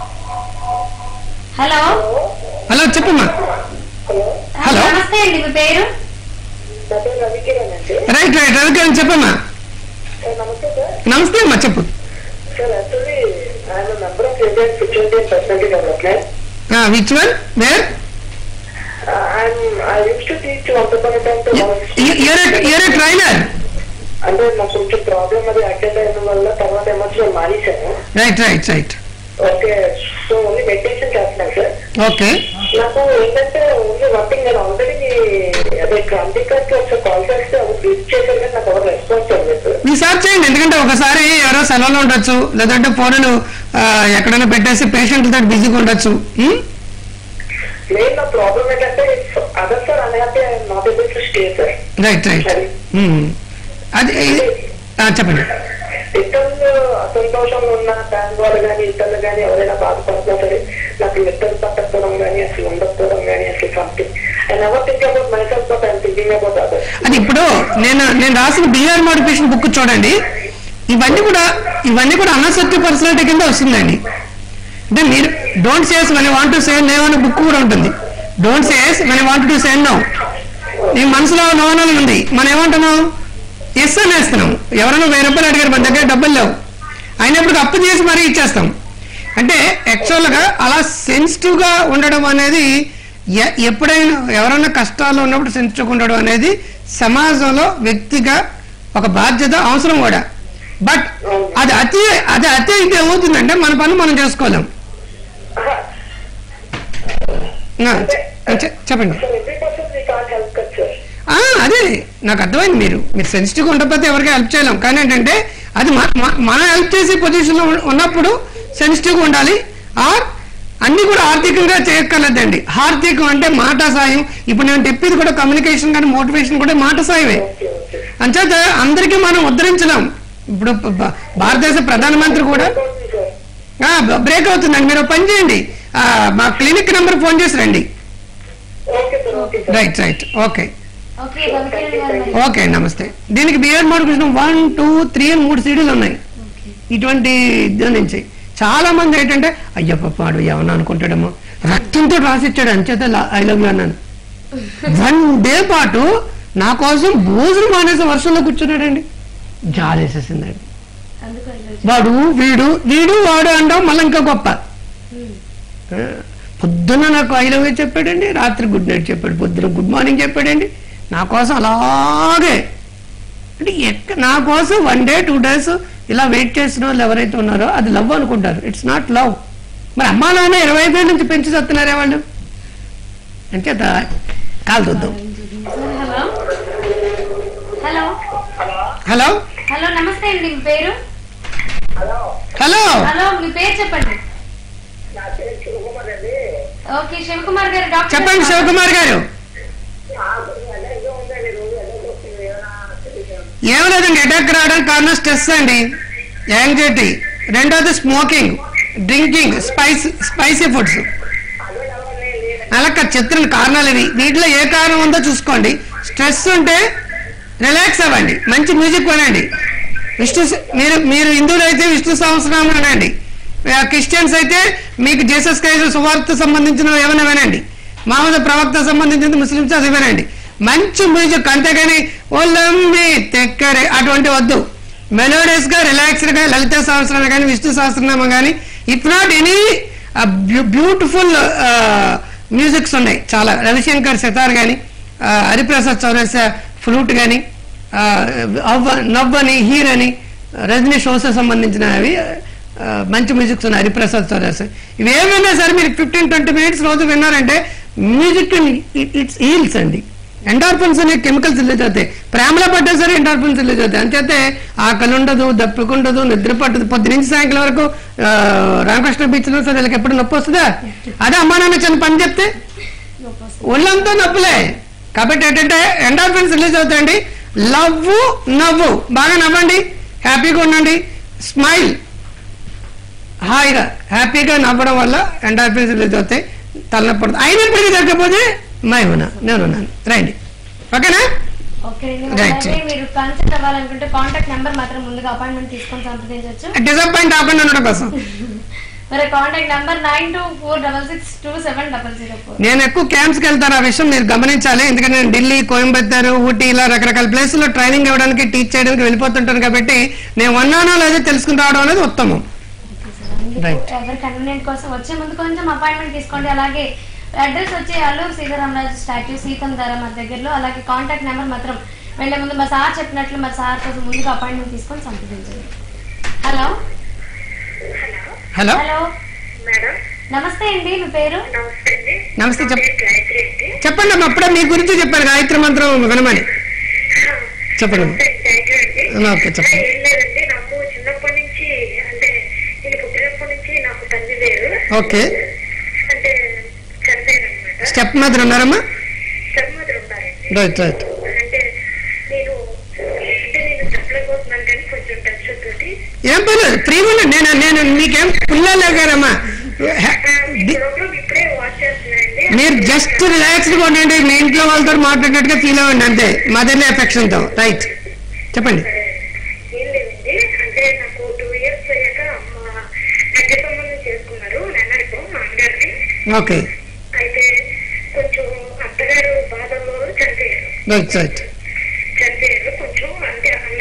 hello hello చెప్పమ్మా హలో. నమస్తే అండి మీ పేరు నా పేరు రవికిరణ్ అండి రైట్ రైట్ రవికిరణ్ చెప్పమ్మా సార్ నమస్తే సార్ నమస్తే అమ్మా చెప్పు sir actually I'm member of Indian fifteen percent development which one where I'm I used to teach once upon time to your trainer అంటే నాకు కొంచెం ప్రాబ్లం అది అటెండ్ అయిన వల్ల తర్వాత ఎమోషనల్ మానేశాను right right right okay so only meditation చేస్తున్నాను sir okay నాకు ఏంటంటే ఓన్లీ వన్ థింగ్ నేను ఆల్రెడీ అదే క్రాంతికారికి ఒకసారి కాల్ చేస్తే అది రీచ్ చేశారు కానీ నాకు ఎవరు రెస్పాన్స్ అవ్వలేదు మీ సార్ చేయండి ఎందుకంటే ఒకసారి ఎవరో సెలవులో ఉండొచ్చు లేదంటే ఫోన్లు ఎక్కడైనా పెట్టేసి పేషెంట్లతో బిజీగా ఉండొచ్చు ఉం? మెయిన్ నా ప్రాబ్లం ఏంటంటే other sir unhappy I'm not able to stay sir right right ఉం. అది ఆ, చెప్పండి ఇతరులు అసంతోషంలో ఉన్న బ్యాంక్ వాళ్ళు కానీ ఇతరులు కానీ ఎవరైనా బాధపడుతున్నా సరే నాకు నిద్ర పట్టకపోవడం కానీ అసలు ఉండకపోవడం కానీ అసలు something I never think about myself but I'm thinking about other అది ఇప్పుడు నేను నేను రాసిన బిఆర్ మోడిఫికేషన్ బుక్ చూడండి ఇవన్నీ కూడా ఇవన్నీ కూడా అనసత్య పర్సనాలిటీ కింద వస్తుందండి అంటే మీరు డోంట్ సేస్ మన వాంట్ టు సే నో అనే బుక్ కూడా ఉంటుంది డోంట్ సేస్ మన వాంట్ టు సే నో నీ మనసులో నో అని ఉంది మనం ఏమంటున్నాం ఎస్ అని వేస్తున్నాం ఎవరైనా వెయ్యి రూపాయలు అడిగారు మన దగ్గర డబ్బులు లేవు అయినప్పుడు అప్పు చేసి మరీ ఇచ్చేస్తాం అంటే యాక్చువల్గా అలా సెన్సిటివ్గా ఉండడం అనేది ఎ- ఎప్పుడైనా ఎవరైనా కష్టాల్లో ఉన్నప్పుడు సెన్సిటివ్గా ఉండడం అనేది సమాజంలో వ్యక్తిగా ఒక బాధ్యత అవసరం కూడా బట్ అది అతి అది అతి అయితే ఏమవుతుందంటే మన పని మనం చేసుకోలేం ఆ, చె- చెప్పండి sir every person we call help కదా సార్ ఆ, అదే నాకు అర్థమైంది మీరు మీరు సెన్సిటివ్గా ఉండకపోతే ఎవరికి హెల్ప్ చేయలేం కానీ ఏంటంటే అది మ- మ- మనం హెల్ప్ చేసే పొజిషన్లో ఉన్- ఉన్నప్పుడు సెన్సిటివ్గా ఉండాలి ఆర్ అన్ని కూడా ఆర్థికంగా చేయక్కర్లేదండి ఆర్థికం అంటే మాట సాయం ఇప్పుడు నేను చెప్పేది కూడా కమ్యూనికేషన్ కానీ మోటివేషన్ కూడా మాట సాయమే ఓకే ఓకే అంచేత అందరికీ మనం ఉద్ధరించలేం ఇప్పుడు ప- ప- భారతదేశ ప్రధానమంత్రి కూడా అవుతుంది సార్ బ్రేక్ అవుతుందండి మీరు ఒక పని చేయండి ఆ, మా క్లినిక్ నెంబర్ ఫోన్ చేసి రండి okay sir okay sir right right okay okay Ravikiran గారు మరి ఓకే అండి నమస్తే దీనికి BR modification one two three అని మూడు సీడీలు ఉన్నాయి ఇటువంటి దాని నుంచి చాలా మంది ఏంటంటే అయ్యో పాప వాడు ఏమన్నా అనుకుంటాడేమో రక్తంతో రాసిచ్చాడు అంచేత ఐ లవ్ యూ అన్నాను వన్ డే పాటు నా కోసం భోజనం మానేసి వర్షంలో కూర్చున్నాడండి జాలేసేసిందండి అందుకు వెళ్ళొచ్చు. వాడు వీడు వీడు వాడు అంటాం మళ్ళీ ఇంకా గొప్ప ఆ, పొద్దున్న నాకు ఐ లవ్ యూ చెప్పాడండి రాత్రి గుడ్ నైట్ చెప్పాడు పొద్దున గుడ్ మార్నింగ్ చెప్పాడండి నా కోసం అలాగే అంటే ఎక్క నా కోసం వన్ డే టూ డేస్ ఇలా వెయిట్ చేసిన వాళ్ళు ఎవరైతే ఉన్నారో అది లవ్ అనుకుంటారు ఇట్స్ నాట్ లవ్ మరి అమ్మా నాన్న ఇరవై ఐదు నుంచి పెంచి చస్తున్నారే వాళ్ళు అంచేత కాలు చూద్దాం sir hello hello hello hello నమస్తే అండి మీ పేరు హలో హలో మీ పేరు చెప్పండి నా పేరు శివకుమార్ అండి ఓకే శివకుమార్ గారు డాక్టర్ చెప్పండి శివకుమార్ గారు నాకు ఎలాగో ఉందండి రోజు ఎలాగో వస్తుంది ఏమైనా తెలియదు ఏం లేదండి అటాక్ రావడానికి కారణం స్ట్రెస్ అండి యాంగ్జైటీ రెండోది smoking drinking spice spicy foods అదే ఎవరిని లేదు అలా కాదు, చెప్తున్న కారణాలు ఇవి వీటిలో ఏ కారణం ఉందో చూసుకోండి స్ట్రెస్ ఉంటే రిలాక్స్ అవ్వండి మంచి మ్యూజిక్ వినండి విష్ణు స- మీరు మీరు హిందువులు అయితే విష్ణు సహస్రనామం వినండి ఆ, క్రిస్టియన్స్ అయితే మీకు జీసస్ క్రైస్ట్ సువార్త సంబంధించిన ఏమైనా వినండి మామూలు ప్రవక్త సంబంధించింది ముస్లిమ్స్ అది వినండి మంచి మ్యూజిక్ అంతేగాని ఓలంబి తెక్కరే అటువంటి వద్దు మెలోడియస్ గా రిలాక్స్డ్ గా లలిత సహస్రం కానీ విష్ణు సహస్రనామం కానీ if not any beautiful musics ఉన్నాయి చాలా రవిశంకర్ సితార్ కానీ హరిప్రసాద్ చౌరస్ ఫ్లూట్ కానీ నవ్ అని హీర్ అని రజనీ షోస్ సంబంధించిన అవి ఆ, మంచి మ్యూజిక్స్ ఉన్నాయి హరిప్రసాద్ చౌరస్ ఇవి ఏమైనా సరే మీరు ఫిఫ్టీన్ ట్వంటీ మినిట్స్ రోజు విన్నారంటే మ్యూజిక్ ఇట్స్ హీల్స్ అండి ఎండార్ఫన్స్ అనే కెమికల్స్ రిలీజ్ అవుతాయి ప్రేమలో పడ్డా సరే ఎండార్ఫన్స్ రిలీజ్ అవుతాయి అంచేతే ఆకలి ఉండదు దప్పికుండదు నిద్ర పట్టదు పొద్దు నుంచి సాయంకాలం వరకు ఆ, రామకృష్ణ బీచ్ లో సరే వీళ్ళకి ఎప్పుడు నొప్పి వస్తుందా అదే అమ్మా నాన్న చిన్న పని చెప్తే ఒళ్ళంతా నొప్పులే కాబట్టి ఏంటంటే ఎండార్ఫిన్స్ రిలీజ్ అవుతాయండి లవ్ నవ్వు బాగా నవ్వండి హ్యాపీగా ఉండండి స్మైల్ హాయిగా హ్యాపీగా నవ్వడం వల్ల ఎండార్ఫిన్స్ రిలీజ్ అవుతాయి తలనొప్పి అయినప్పటికీ తగ్గకపోతే మైమునా నేనున్నాను రండి ఓకేనా ఓకే అండి Right. అలాగే మీరు కన్సల్ట్ అవ్వాలనుకుంటే కాంటాక్ట్ నెంబర్ మాత్రం ముందుగా అపాయింట్మెంట్ తీసుకొని సంప్రదించవచ్చు డిసప్పాయింట్ అవ్వకుండా ఉండడం కోసం మరి contact number nine two four double six two seven double zero four నేను ఎక్కువ క్యాంప్స్కి వెళ్తాను ఆ విషయం మీరు గమనించాలి ఎందుకంటే నేను ఢిల్లీ కోయంబత్తూరు ఊటీ ఇలా రకరకాల ప్లేసుల్లో ట్రైనింగ్ ఇవ్వడానికి టీచ్ చేయడానికి వెళ్ళిపోతుంటాను కాబట్టి నేను వన్నానో లేదో తెలుసుకుని రావడం అనేది ఉత్తమం Right. ఎవరి కన్వీనియంట్ కోసం వచ్చే ముందు కొంచెం అపాయింట్మెంట్ తీసుకోండి అలాగే అడ్రస్ వచ్చి అల్లూరు సీతారామరాజు స్టాట్యూ సీతం ధర మా దగ్గరలో అలాగే కాంటాక్ట్ నెంబర్ మాత్రం వెళ్ళే ముందు మా సార్ చెప్పినట్లు మా సార్ కోసం ముందుగా అపాయింట్మెంట్ తీసుకొని సంప్రదించండి హలో హలో హలో మేడం నమస్తే అండి మీ పేరు నమస్తే అండి నమస్తే నా చెప్ పేరు గాయత్రి అండి చెప్పండి అమ్మా అప్పుడే మీ గురించి చెప్పాను గాయత్రి మంత్రం వినమని చెప్పండి నమస్తే, థాంక్యూ అండి ఓకే చెప్పండి ఏం లేదండి నాకు చిన్నప్పటి నుంచి అంటే నేను పుట్టినప్పటి నుంచి నాకు తండ్రి లేరు ఓకే అంటే చనిపోయారనమాట స్టెప్ మదర్ ఉన్నారమ్మా స్టెప్ ఉన్నారండి రైట్ రైట్ అంటే నేను అంటే నేను చెప్పలేకపోతున్నాను కానీ కొంచెం టచ్ తోటి ఏం పర్లేదు ఫ్రీ ఉండండి నేను నేను మీకేం పుల్లలే గారమ్మా మీ ప్రోగ్రామ్ ఇప్పుడే వాచ్ చేస్తున్నానండి మీరు జస్ట్ రిలాక్స్డ్గా ఉండండి మీ ఇంట్లో వాళ్ళతో మాట్లాడినట్టుగా ఫీల్ అవ్వండి అంతే మదర్లీ ఎఫెక్షన్తో రైట్ చెప్పండి ఏం లేదండి అంటే నాకు టూ ఇయర్స్ అయ్యాక అమ్మ మధ్య సంబంధం చేసుకున్నారు నాన్నగారు నాన్నగారిని ఓకే అయితే కొంచెం అత్తగారు బాధల్లో చనిపోయారు రైట్ రైట్ చనిపోయారు కొంచెం అంటే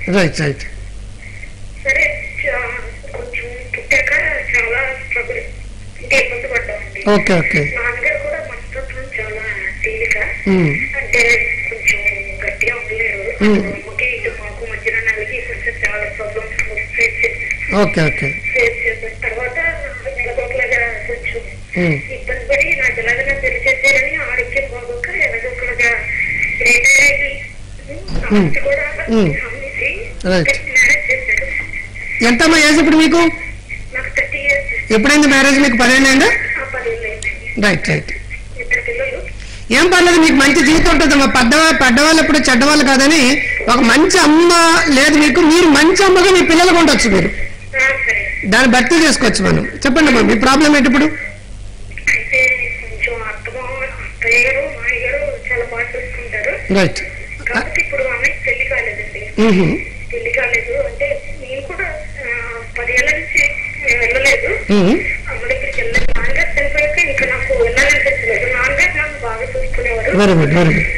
రైట్ రైట్ సరే చా- కొంచెం పుట్టాక చాలా స్ట్రగుల్ అంటే ఇబ్బంది పడ్డామండి ఓకే ఓకే నాన్నగారు కూడా మనస్తత్వం చాలా తేలిక ఉమ్, అంటే కొంచెం గట్టిగా ఉండలేరు Hmm. అమ్మకి ఇటు మాకు మధ్యన నెలకి కొంచెం చాలా ప్రాబ్లమ్స్ ఫేస్ చేశారు ఓకే ఓకే ఫేస్ చేసిన తర్వాత ఎలాగోట్లాగా కొంచెం ఉమ్, ఇబ్బంది పడి నాకు ఎలాగైనా పెళ్లి చేసేయాలని ఆరోగ్యం బాగోక ఎలాగోట్లాగా రిటైర్ అయ్యి సమస్య కూడా Hmm. అమ్మేసి Right. మ్యారేజ్ చేశారు ఎంతమ్మా ఏజ్ ఇప్పుడు మీకు నాకు థర్టీ ఇయర్స్ ఎప్పుడైంది మ్యారేజ్ మీకు పదేళ్ళు అయిందా ఆ పదేళ్ళు అయిందండి రైట్ రైట్ ఇద్దరు పిల్లలు ఏం పర్లేదు మీకు మంచి జీవితం ఉంటుందమ్మా పెద్దవా పెద్దవాళ్ళు ఎప్పుడు చెడ్డవాళ్ళు కాదని ఒక మంచి అమ్మ లేదు మీకు మీరు మంచి అమ్మగా మీ పిల్లలకు ఉండొచ్చు మీరు ఆ, సరే దాన్ని భర్తీ చేసుకోవచ్చు మనం చెప్పండి అమ్మా మీ ప్రాబ్లం ఏంటి ఇప్పుడు అయితే కొంచెం అత్తమా అత్తయ్య గారు మాయ గారు చాలా బాగా చూసుకుంటారు రైట్ కాబట్టి ఇప్పుడు అన్నయ్య పెళ్లి కాలేదండి మ్హూ. పెళ్లి కాలేదు అంటే నేను కూడా ఆ, పదేళ్ల నుంచి నేను వెళ్ళలేదు మ్హూ. అమ్మ దగ్గరికి వెళ్ళలేదు నాన్నగారు చనిపోయాక ఇంకా నాకు వెళ్ళాలనిపించలేదు నాన్నగారు నాకు బాగా చూసుకునేవారు very good very good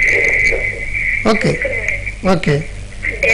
okay చూసుకునేవారు ఓకే అంటే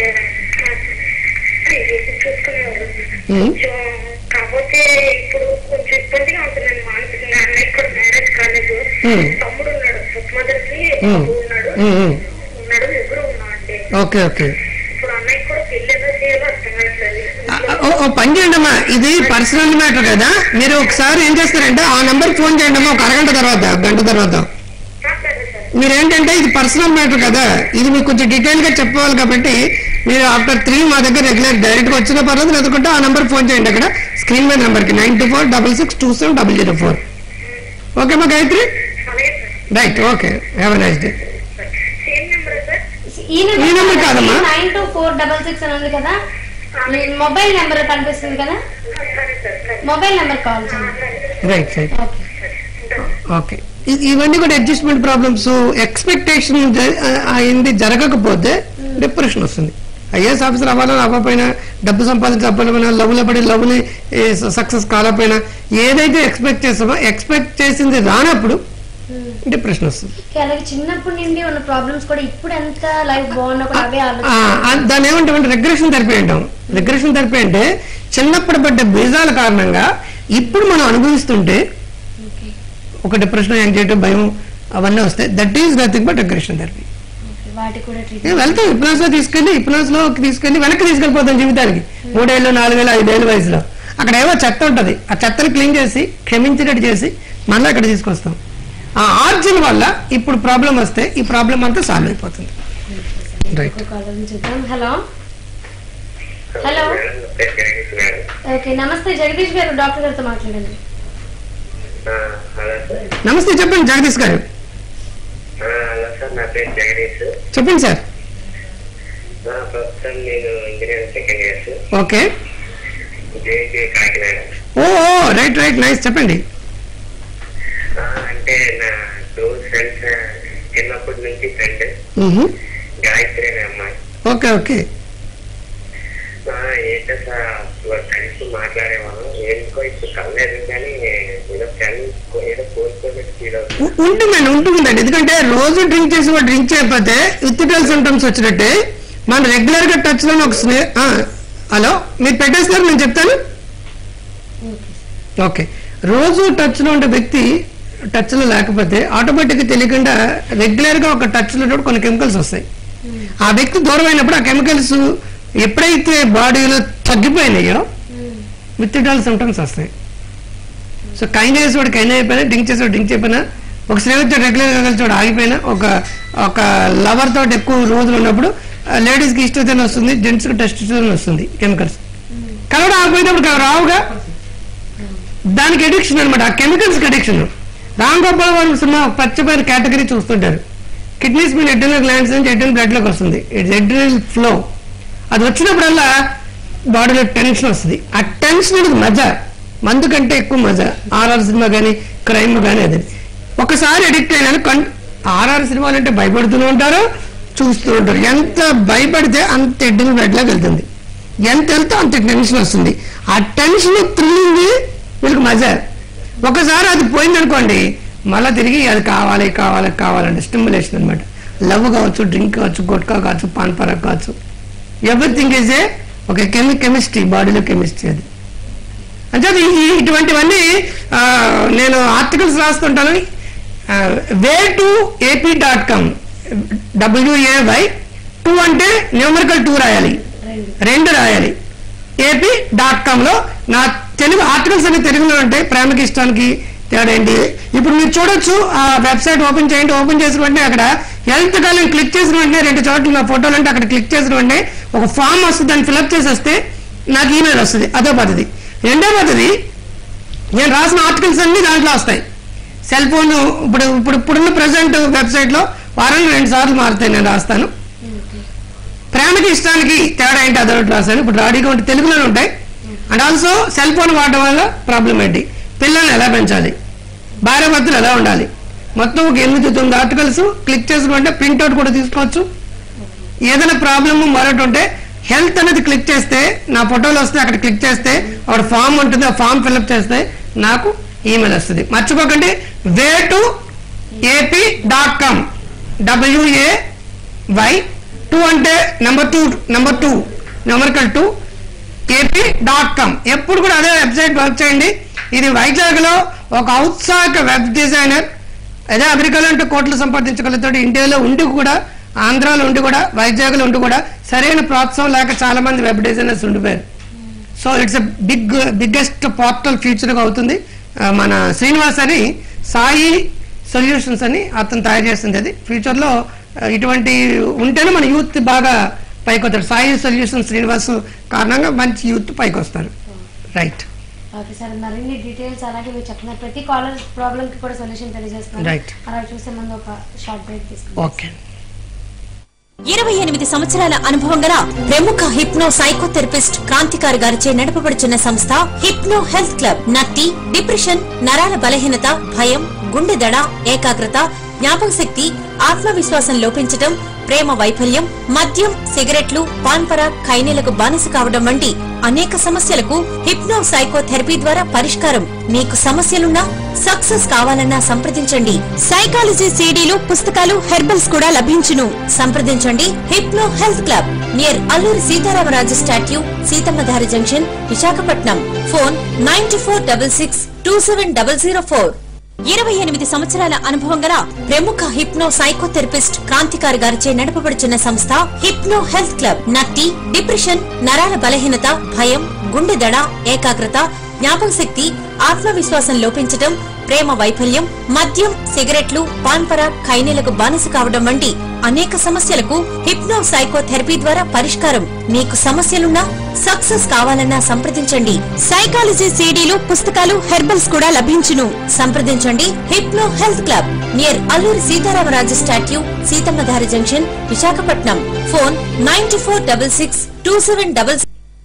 ఆ, ఇది చూసుకునేవారు మ్మ్. కొంచెం కాకపోతే ఇప్పుడు కొంచెం ఇబ్బందిగా ఉంటుందండి మానసికంగా అన్నయ్య కూడా మ్యారేజ్ కాలేదు మ్మ్. తమ్ముడు ఉన్నాడు మదర్ కి మ్మ్. బాబు ఉన్నాడు మ్మ్. ఉన్నాడు ముగ్గురు ఉన్నామండి ఓకే ఓకే ఇప్పుడు అన్నయ్య కూడా పెళ్లి ఎలా చేయాలో అర్థం కావట్లేదు ఆ, ఓ ఓ పని చేయండి అమ్మా ఇది పర్సనల్ మ్యాటర్ కదా మీరు ఒకసారి ఏం చేస్తారంటే ఆ నంబర్ ఫోన్ చేయండి అమ్మా ఒక అరగంట తర్వాత గంట తర్వాత ఆ, సరే సార్ మీరు ఏంటంటే ఇది పర్సనల్ మ్యాటర్ కదా ఇది మీకు కొంచెం డీటెయిల్ గా చెప్పవాలి కాబట్టి మీరు ఆఫ్టర్ త్రీ మా దగ్గర రెగ్యులర్ డైరెక్ట్ గా వచ్చిన పర్లేదు లేకుంటే ఆ నంబర్ ఫోన్ చేయండి అక్కడ స్క్రీన్ మీద నెంబర్ కి nine two four double six two seven double zero four okay మా గాయత్రి అలాగే sir right okay have a nice day same number sir ఈ ఈ నెంబర్ కాదమ్మా. Nine two four double six అని ఉంది కదా మీ మొబైల్ నెంబర్ కనిపిస్తుంది కదా ఆ, సరే సార్ సరే మొబైల్ నెంబర్ కాల్ చేయండి రైట్ రైట్ ఓకే ఓకే ఇ- ఇవన్నీ కూడా అడ్జస్ట్మెంట్ ప్రాబ్లమ్స్ ఎక్స్పెక్టేషన్ అయింది జరగకపోతే డిప్రెషన్ వస్తుంది ఐఏఎస్ ఆఫీసర్ అవ్వాలని అవ్వకపోయినా డబ్బు సంపాదించకపోయినా లవ్లో పడి లవ్ని సక్సెస్ కాకపోయినా ఏదైతే ఎక్స్పెక్ట్ చేస్తామో ఎక్స్పెక్ట్ చేసింది రానప్పుడు డిప్రెషన్ వస్తుంది అలాగే చిన్నప్పటి నుండి ఉన్న ప్రాబ్లమ్స్ కూడా ఇప్పుడు ఎంత లైఫ్ బాగున్నా కూడా అవే ఆ, ఆలోచన ఆ, దాన్ని ఏమంటామంటే రిగ్రెషన్ థెరపీ అంటాం రిగ్రెషన్ థెరపీ అంటే చిన్నప్పుడు పడ్డ బీజాల కారణంగా ఇప్పుడు మనం అనుభవిస్తుంటే ఓకే ఒక డిప్రెషన్ యాంగ్జైటీ భయం అవన్నీ వస్తాయి that is nothing but regression therapy okay వాటికి కూడా ఏ, ట్రీట్మెంట్ వెళ్తాం హిప్నాస్ లో తీసుకెళ్లి హిప్నాస్ లో తీసుకెళ్లి వెనక్కి తీసుకెళ్ళిపోతాం జీవితానికి మూడేళ్ళు నాలుగేళ్ళు ఐదేళ్ళ వయసులో అక్కడ ఏవో చెత్త ఉంటది ఆ చెత్తను క్లీన్ చేసి క్షమించినట్టు చేసి మళ్ళీ అక్కడ తీసుకొస్తాం ఆ ఆర్జన్ వల్ల ఇప్పుడు ప్రాబ్లం వస్తే ఈ ప్రాబ్లం అంతా సాల్వ్ అయిపోతుంది రైట్ కాల్ చూద్దాం హలో హలో ఓకే నమస్తే జగదీష్ గారు డాక్టర్ గారితో మాట్లాడండి హలో సార్ నమస్తే చెప్పండి జగదీష్ గారు హలో సార్ నా పేరు జగదీష్ చెప్పండి సార్ నా ప్రస్తుతం నేను engineering second years okay JJ Kakinada ఓ ఓ, రైట్ రైట్ నైస్ చెప్పండి ఆ, అంటే నా క్లోజ్ ఫ్రెండ్స్ చిన్నప్పటి నుంచి ఫ్రెండ్ మ్హూ. గాయత్రి అనే అమ్మాయి ఓకే ఓకే ఆ, ఏంటో సార్ అప్పుడు కలిసి మాట్లాడేవాళ్ళం ఎందుకో ఇప్పుడు కలలేదు కానీ ఏదో ఫ్రెండ్ ఏదో కోరుకోబెట్టి ఫీల్ అవుతుంది ఉ- ఉంటుందండి ఉంటుందండి ఎందుకంటే రోజు డ్రింక్ చేసి వాడు డ్రింక్ చేయకపోతే విత్డ్రాల్ సిమ్టమ్స్ వచ్చినట్టే మన రెగ్యులర్ గా టచ్ లో ఒక స్నే ఆ, హలో మీరు పెట్టేస్తారు నేను చెప్తాను ఓకే రోజు టచ్ లో ఉండే వ్యక్తి టచ్ లో లేకపోతే ఆటోమేటిక్ తెలియకుండా రెగ్యులర్ గా ఒక టచ్ లో ఉన్నప్పుడు కొన్ని కెమికల్స్ వస్తాయి ఆ వ్యక్తి దూరం అయినప్పుడు ఆ కెమికల్స్ ఎప్పుడైతే బాడీలో తగ్గిపోయినాయో విత్డ్రాల్ సిమ్టమ్స్ వస్తాయి సో కైన్ చేసేవాడు కైన్ అయిపోయినా డ్రింక్ చేసేవాడు డ్రింక్ అయిపోయినా ఒక స్నేహితుడు రెగ్యులర్ గా కలిసి ఆగిపోయినా ఒక ఒక లవర్ తోటి ఎక్కువ రోజులు ఉన్నప్పుడు లేడీస్ కి ఇష్టతోనే వస్తుంది జెంట్స్ కి టెస్ట్ వస్తుంది కెమికల్స్ కలవడం ఆగిపోయినప్పుడు అవి రావుగా దానికి అడిక్షన్ అనమాట ఆ కెమికల్స్ కి అడిక్షన్ రామ్ గోపాల్ వర్మ సినిమా ఒక పచ్చపోయిన కేటగిరీ చూస్తుంటారు కిడ్నీస్ మీద ఎడ్రినల్ గ్లాండ్స్ నుంచి ఎడ్రినల్ బ్లడ్ లోకి వస్తుంది ఇట్స్ ఎడ్రినల్ ఫ్లో అది వచ్చినప్పుడల్లా బాడీలో టెన్షన్ వస్తుంది ఆ టెన్షన్ అనేది మజా మందు కంటే ఎక్కువ మజా ఆర్ఆర్ సినిమా కానీ క్రైమ్ కానీ అది ఒకసారి అడిక్ట్ అయినా కన్ ఆర్ఆర్ సినిమాలు అంటే భయపడుతూనే ఉంటారు చూస్తూ ఉంటారు ఎంత భయపడితే అంత ఎడ్డిన బ్లడ్ లోకి వెళ్తుంది ఎంత వెళ్తే అంత టెన్షన్ వస్తుంది ఆ టెన్షన్ థ్రిల్లింగ్ వీళ్ళకి మజా ఒకసారి అది పోయిందనుకోండి మళ్ళీ తిరిగి అది కావాలి కావాలి కావాలంటే స్టిమ్యులేషన్ అనమాట లవ్ కావచ్చు డ్రింక్ కావచ్చు గుట్కా కావచ్చు పాన్ పరాగ్ కావచ్చు ఎవ్రీథింగ్ ఈజ్ ఏ ఒక కెమి కెమిస్ట్రీ బాడీలో కెమిస్ట్రీ అది అంటే అది ఈ- ఇటువంటివన్నీ ఆ, నేను ఆర్టికల్స్ రాస్తుంటాను way to AP dot com WAY two అంటే న్యూమరికల్ టూ రాయాలి రెండు రాయాలి ఏపీ డాట్ కామ్లో నా తెలుగు ఆర్టికల్స్ అన్ని తెలుగులో ఉంటాయి ప్రేమకి ఇష్టానికి తేడా ఏంటి ఇప్పుడు మీరు చూడొచ్చు ఆ వెబ్సైట్ ఓపెన్ చేయండి ఓపెన్ చేసిన వెంటనే అక్కడ హెల్త్ కాలం క్లిక్ చేసిన వెంటనే రెండు చోట్ల నా ఫోటోలు అంటే అక్కడ క్లిక్ చేసిన వెంటనే ఒక ఫామ్ వస్తుంది దాన్ని ఫిల్అప్ చేసేస్తే నాకు ఈమెయిల్ వస్తుంది అదో పద్ధతి రెండో పద్ధతి నేను రాసిన ఆర్టికల్స్ అన్ని దాంట్లో వస్తాయి సెల్ ఫోన్ ఇప్పుడు ఇప్పుడు ఇప్పుడున్న ప్రజెంట్ వెబ్సైట్లో వారానికి రెండు సార్లు మారుతాయి నేను రాస్తాను ప్రేమకి ఇష్టానికి తేడా ఏంటి అదొకటి రాశాను ఇప్పుడు రెడీగా ఉంటే తెలుగులోనే ఉంటాయి అండ్ ఆల్సో సెల్ ఫోన్ వాడడం వల్ల ప్రాబ్లం ఏంటి పిల్లల్ని ఎలా పెంచాలి భార్య భర్తలు ఎలా ఉండాలి మొత్తం ఒక ఎనిమిది తొమ్మిది ఆర్టికల్స్ క్లిక్ చేసుకుంటే ప్రింట్అవుట్ కూడా తీసుకోవచ్చు ఏదైనా ప్రాబ్లమ్ మరొకటి ఉంటే హెల్త్ అనేది క్లిక్ చేస్తే నా ఫోటోలు వస్తే అక్కడ క్లిక్ చేస్తే అక్కడ ఫామ్ ఉంటుంది ఆ ఫామ్ ఫిల్అప్ చేస్తే నాకు ఈమెయిల్ వస్తుంది మర్చిపోకండి way to AP dot com WA Y two అంటే number two number two numerical two AP dot com ఎప్పుడు కూడా అదే వెబ్సైట్ వర్క్ చేయండి ఇది వైజాగ్లో ఒక ఔత్సాహిక వెబ్ డిజైనర్ అదే అమెరికాలో అంటే కోట్లు సంపాదించగలుగుతాడు ఇండియాలో ఉండి కూడా ఆంధ్రాలో ఉండి కూడా వైజాగ్లో ఉండి కూడా సరైన ప్రోత్సాహం లేక చాలా మంది వెబ్ డిజైనర్స్ ఉండిపోయారు so it's a big biggest portal ఫ్యూచర్గా అవుతుంది ఆ, మన శ్రీనివాస్ అని సాయి సొల్యూషన్స్ అని అతను తయారు చేస్తుంది అది ఫ్యూచర్లో ఆ, ఇటువంటి ఉంటేనే మన యూత్ బాగా పైకి వస్తారు సాయి సొల్యూషన్ శ్రీనివాస్ కారణంగా మంచి యూత్ పైకి వస్తారు రైట్ ఓకే సార్ మరిన్ని డీటెయిల్స్ అలాగే మీరు చెప్పిన ప్రతి కాలర్ ప్రాబ్లమ్ కి కూడా సొల్యూషన్ తెలియజేస్తున్నారు Right. అలా చూసే ముందు ఒక షార్ట్ బ్రేక్ తీసుకుంటాం ఓకే ఇరవై ఎనిమిది సంవత్సరాల అనుభవం గల ప్రముఖ హిప్నో సైకోథెరపిస్ట్ క్రాంతికారి గారిచే నడపబడుచున్న సంస్థ హిప్నో హెల్త్ క్లబ్ నత్తి డిప్రెషన్ నరాల బలహీనత భయం గుండె దడ ఏకాగ్రత జ్ఞాపక శక్తి ఆత్మవిశ్వాసం లోపించటం ప్రేమ వైఫల్యం మద్యం సిగరెట్లు పాన్పర ఖైనీలకు బానిస కావడం వంటి అనేక సమస్యలకు హిప్నో సైకోథెరపీ ద్వారా పరిష్కారం మీకు సమస్యలున్నా సక్సెస్ కావాలన్నా సంప్రదించండి సైకాలజీ సీడీలు పుస్తకాలు హెర్బల్స్ కూడా లభించును సంప్రదించండి hypno health club near Alluri Sitaramaraju statue Seethammadhara junction Visakhapatnam phone nine four double six two seven double zero four ఇరవై ఎనిమిది సంవత్సరాల అనుభవం గల ప్రముఖ హిప్నో సైకోథెరపిస్ట్ క్రాంతికారి గారిచే నడపబడుచున్న సంస్థ హిప్నో హెల్త్ క్లబ్ నత్తి డిప్రెషన్ నరాల బలహీనత భయం గుండె దడ ఏకాగ్రత జ్ఞాపక శక్తి ఆత్మవిశ్వాసం లోపించటం ప్రేమ వైఫల్యం మద్యం సిగరెట్లు పాన్పర ఖైనీలకు బానిస కావడం వంటి అనేక సమస్యలకు హిప్నో సైకోథెరపీ ద్వారా పరిష్కారం మీకు సమస్యలున్నా సక్సెస్ కావాలన్నా సంప్రదించండి సైకాలజీ సీడీలు పుస్తకాలు హెర్బల్స్ కూడా లభించును సంప్రదించండి hypno health club near Alluri Sitaramaraju statue Seethammadhara junction Visakhapatnam phone nine four double six two seven double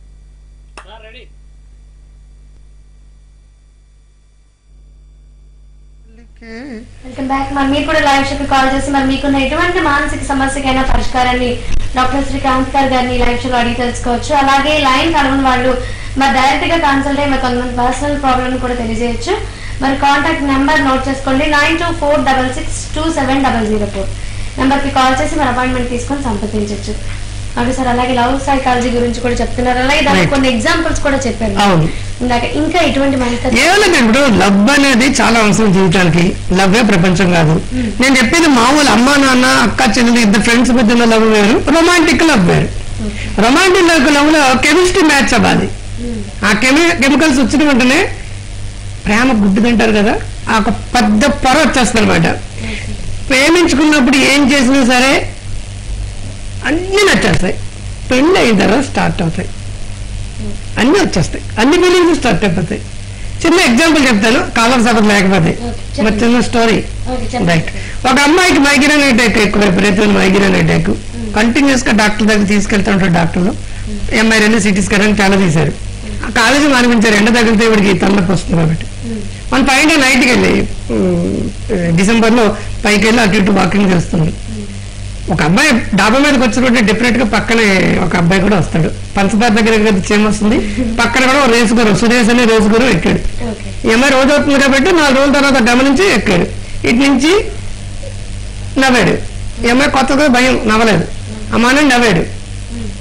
welcome back మరి మీరు కూడా లైవ్ షోకి కాల్ చేసి మరి మీకున్న ఎటువంటి మానసిక సమస్యకైనా పరిష్కారాన్ని డాక్టర్ శ్రీ కాంతికర్ గారిని లైవ్ షోలో అడిగి తెలుసుకోవచ్చు అలాగే లైన్ కలవని వాళ్ళు మరి డైరెక్ట్ గా కన్సల్ట్ అయ్యి మరి కొంతమంది పర్సనల్ ప్రాబ్లమ్ కూడా తెలియజేయచ్చు మరి కాంటాక్ట్ నెంబర్ నోట్ చేసుకోండి nine two four double six two seven double zero four నెంబర్కి కాల్ చేసి మరి అపాయింట్మెంట్ తీసుకొని సంప్రదించవచ్చు ఓకే సార్ అలాగే లవ్ సైకాలజీ గురించి కూడా చెప్తున్నారు అలాగే దానికి Right. కొన్ని ఎగ్జాంపుల్స్ కూడా చెప్పారు అవును ఇందాక ఇంకా ఎటువంటి మనసు కేవలం ఇప్పుడు లవ్ అనేది చాలా అవసరం జీవితానికి లవ్వే ప్రపంచం కాదు నేను చెప్పేది మామూలు అమ్మ నాన్న అక్క చెల్లెలు ఇద్దరు ఫ్రెండ్స్ మధ్యలో లవ్ వేరు రొమాంటిక్ లవ్ వేరు రొమాంటిక్ లవ్ లో కెమిస్ట్రీ మ్యాచ్ అవ్వాలి ఆ కెమి కెమికల్స్ వచ్చిన వెంటనే ప్రేమ గుడ్డు తింటారు కదా ఆ ఒక పెద్ద పొర వచ్చేస్తుంది అనమాట ప్రేమించుకున్నప్పుడు ఏం చేసినా సరే అన్నీ నచ్చేస్తాయి పెళ్ళి అయిన తర్వాత స్టార్ట్ అవుతాయి అన్నీ వచ్చేస్తాయి అన్ని ఫీలింగ్స్ స్టార్ట్ అయిపోతాయి చిన్న ఎగ్జాంపుల్ చెప్తాను కాలర్ సభ లేకపోతే Okay, ఒక చిన్న స్టోరీ ఓకే చెప్పండి రైట్ ఒక అమ్మాయికి మైగ్రేన్ అటాక్ ఎక్కువ విపరీతమైన మైగ్రేన్ అటాక్ కంటిన్యూస్ గా డాక్టర్ దగ్గర తీసుకెళ్తూ ఉంటారు డాక్టర్లు ఎంఐఆర్ అని సిటీ స్కాన్ అని చాలా తీశారు ఆ కాలేజీ మానిపించారు ఎండ తగిలితే ఇవిడికి తలనొప్పి వస్తుంది కాబట్టి మన పైన నైట్కి వెళ్ళి డిసెంబర్ లో పైకి వెళ్ళి అటు ఇటు వాకింగ్ చేస్తుంది ఒక అబ్బాయి డాబా మీదకి వచ్చినప్పుడు డెఫినెట్ గా పక్కనే ఒక అబ్బాయి కూడా వస్తాడు పంచదార దగ్గర దగ్గర చేమొస్తుంది పక్కన కూడా ఒక రేసు గురు సురేష్ అనే రేసు గురు ఎక్కాడు ఓకే ఈ అమ్మాయి రోజు అవుతుంది కాబట్టి నాలుగు రోజుల తర్వాత గమనించి ఎక్కాడు ఇటు నుంచి నవ్వాడు ఈ అమ్మాయి కొత్తగా భయం నవ్వలేదు అమ్మాయి నవ్వాడు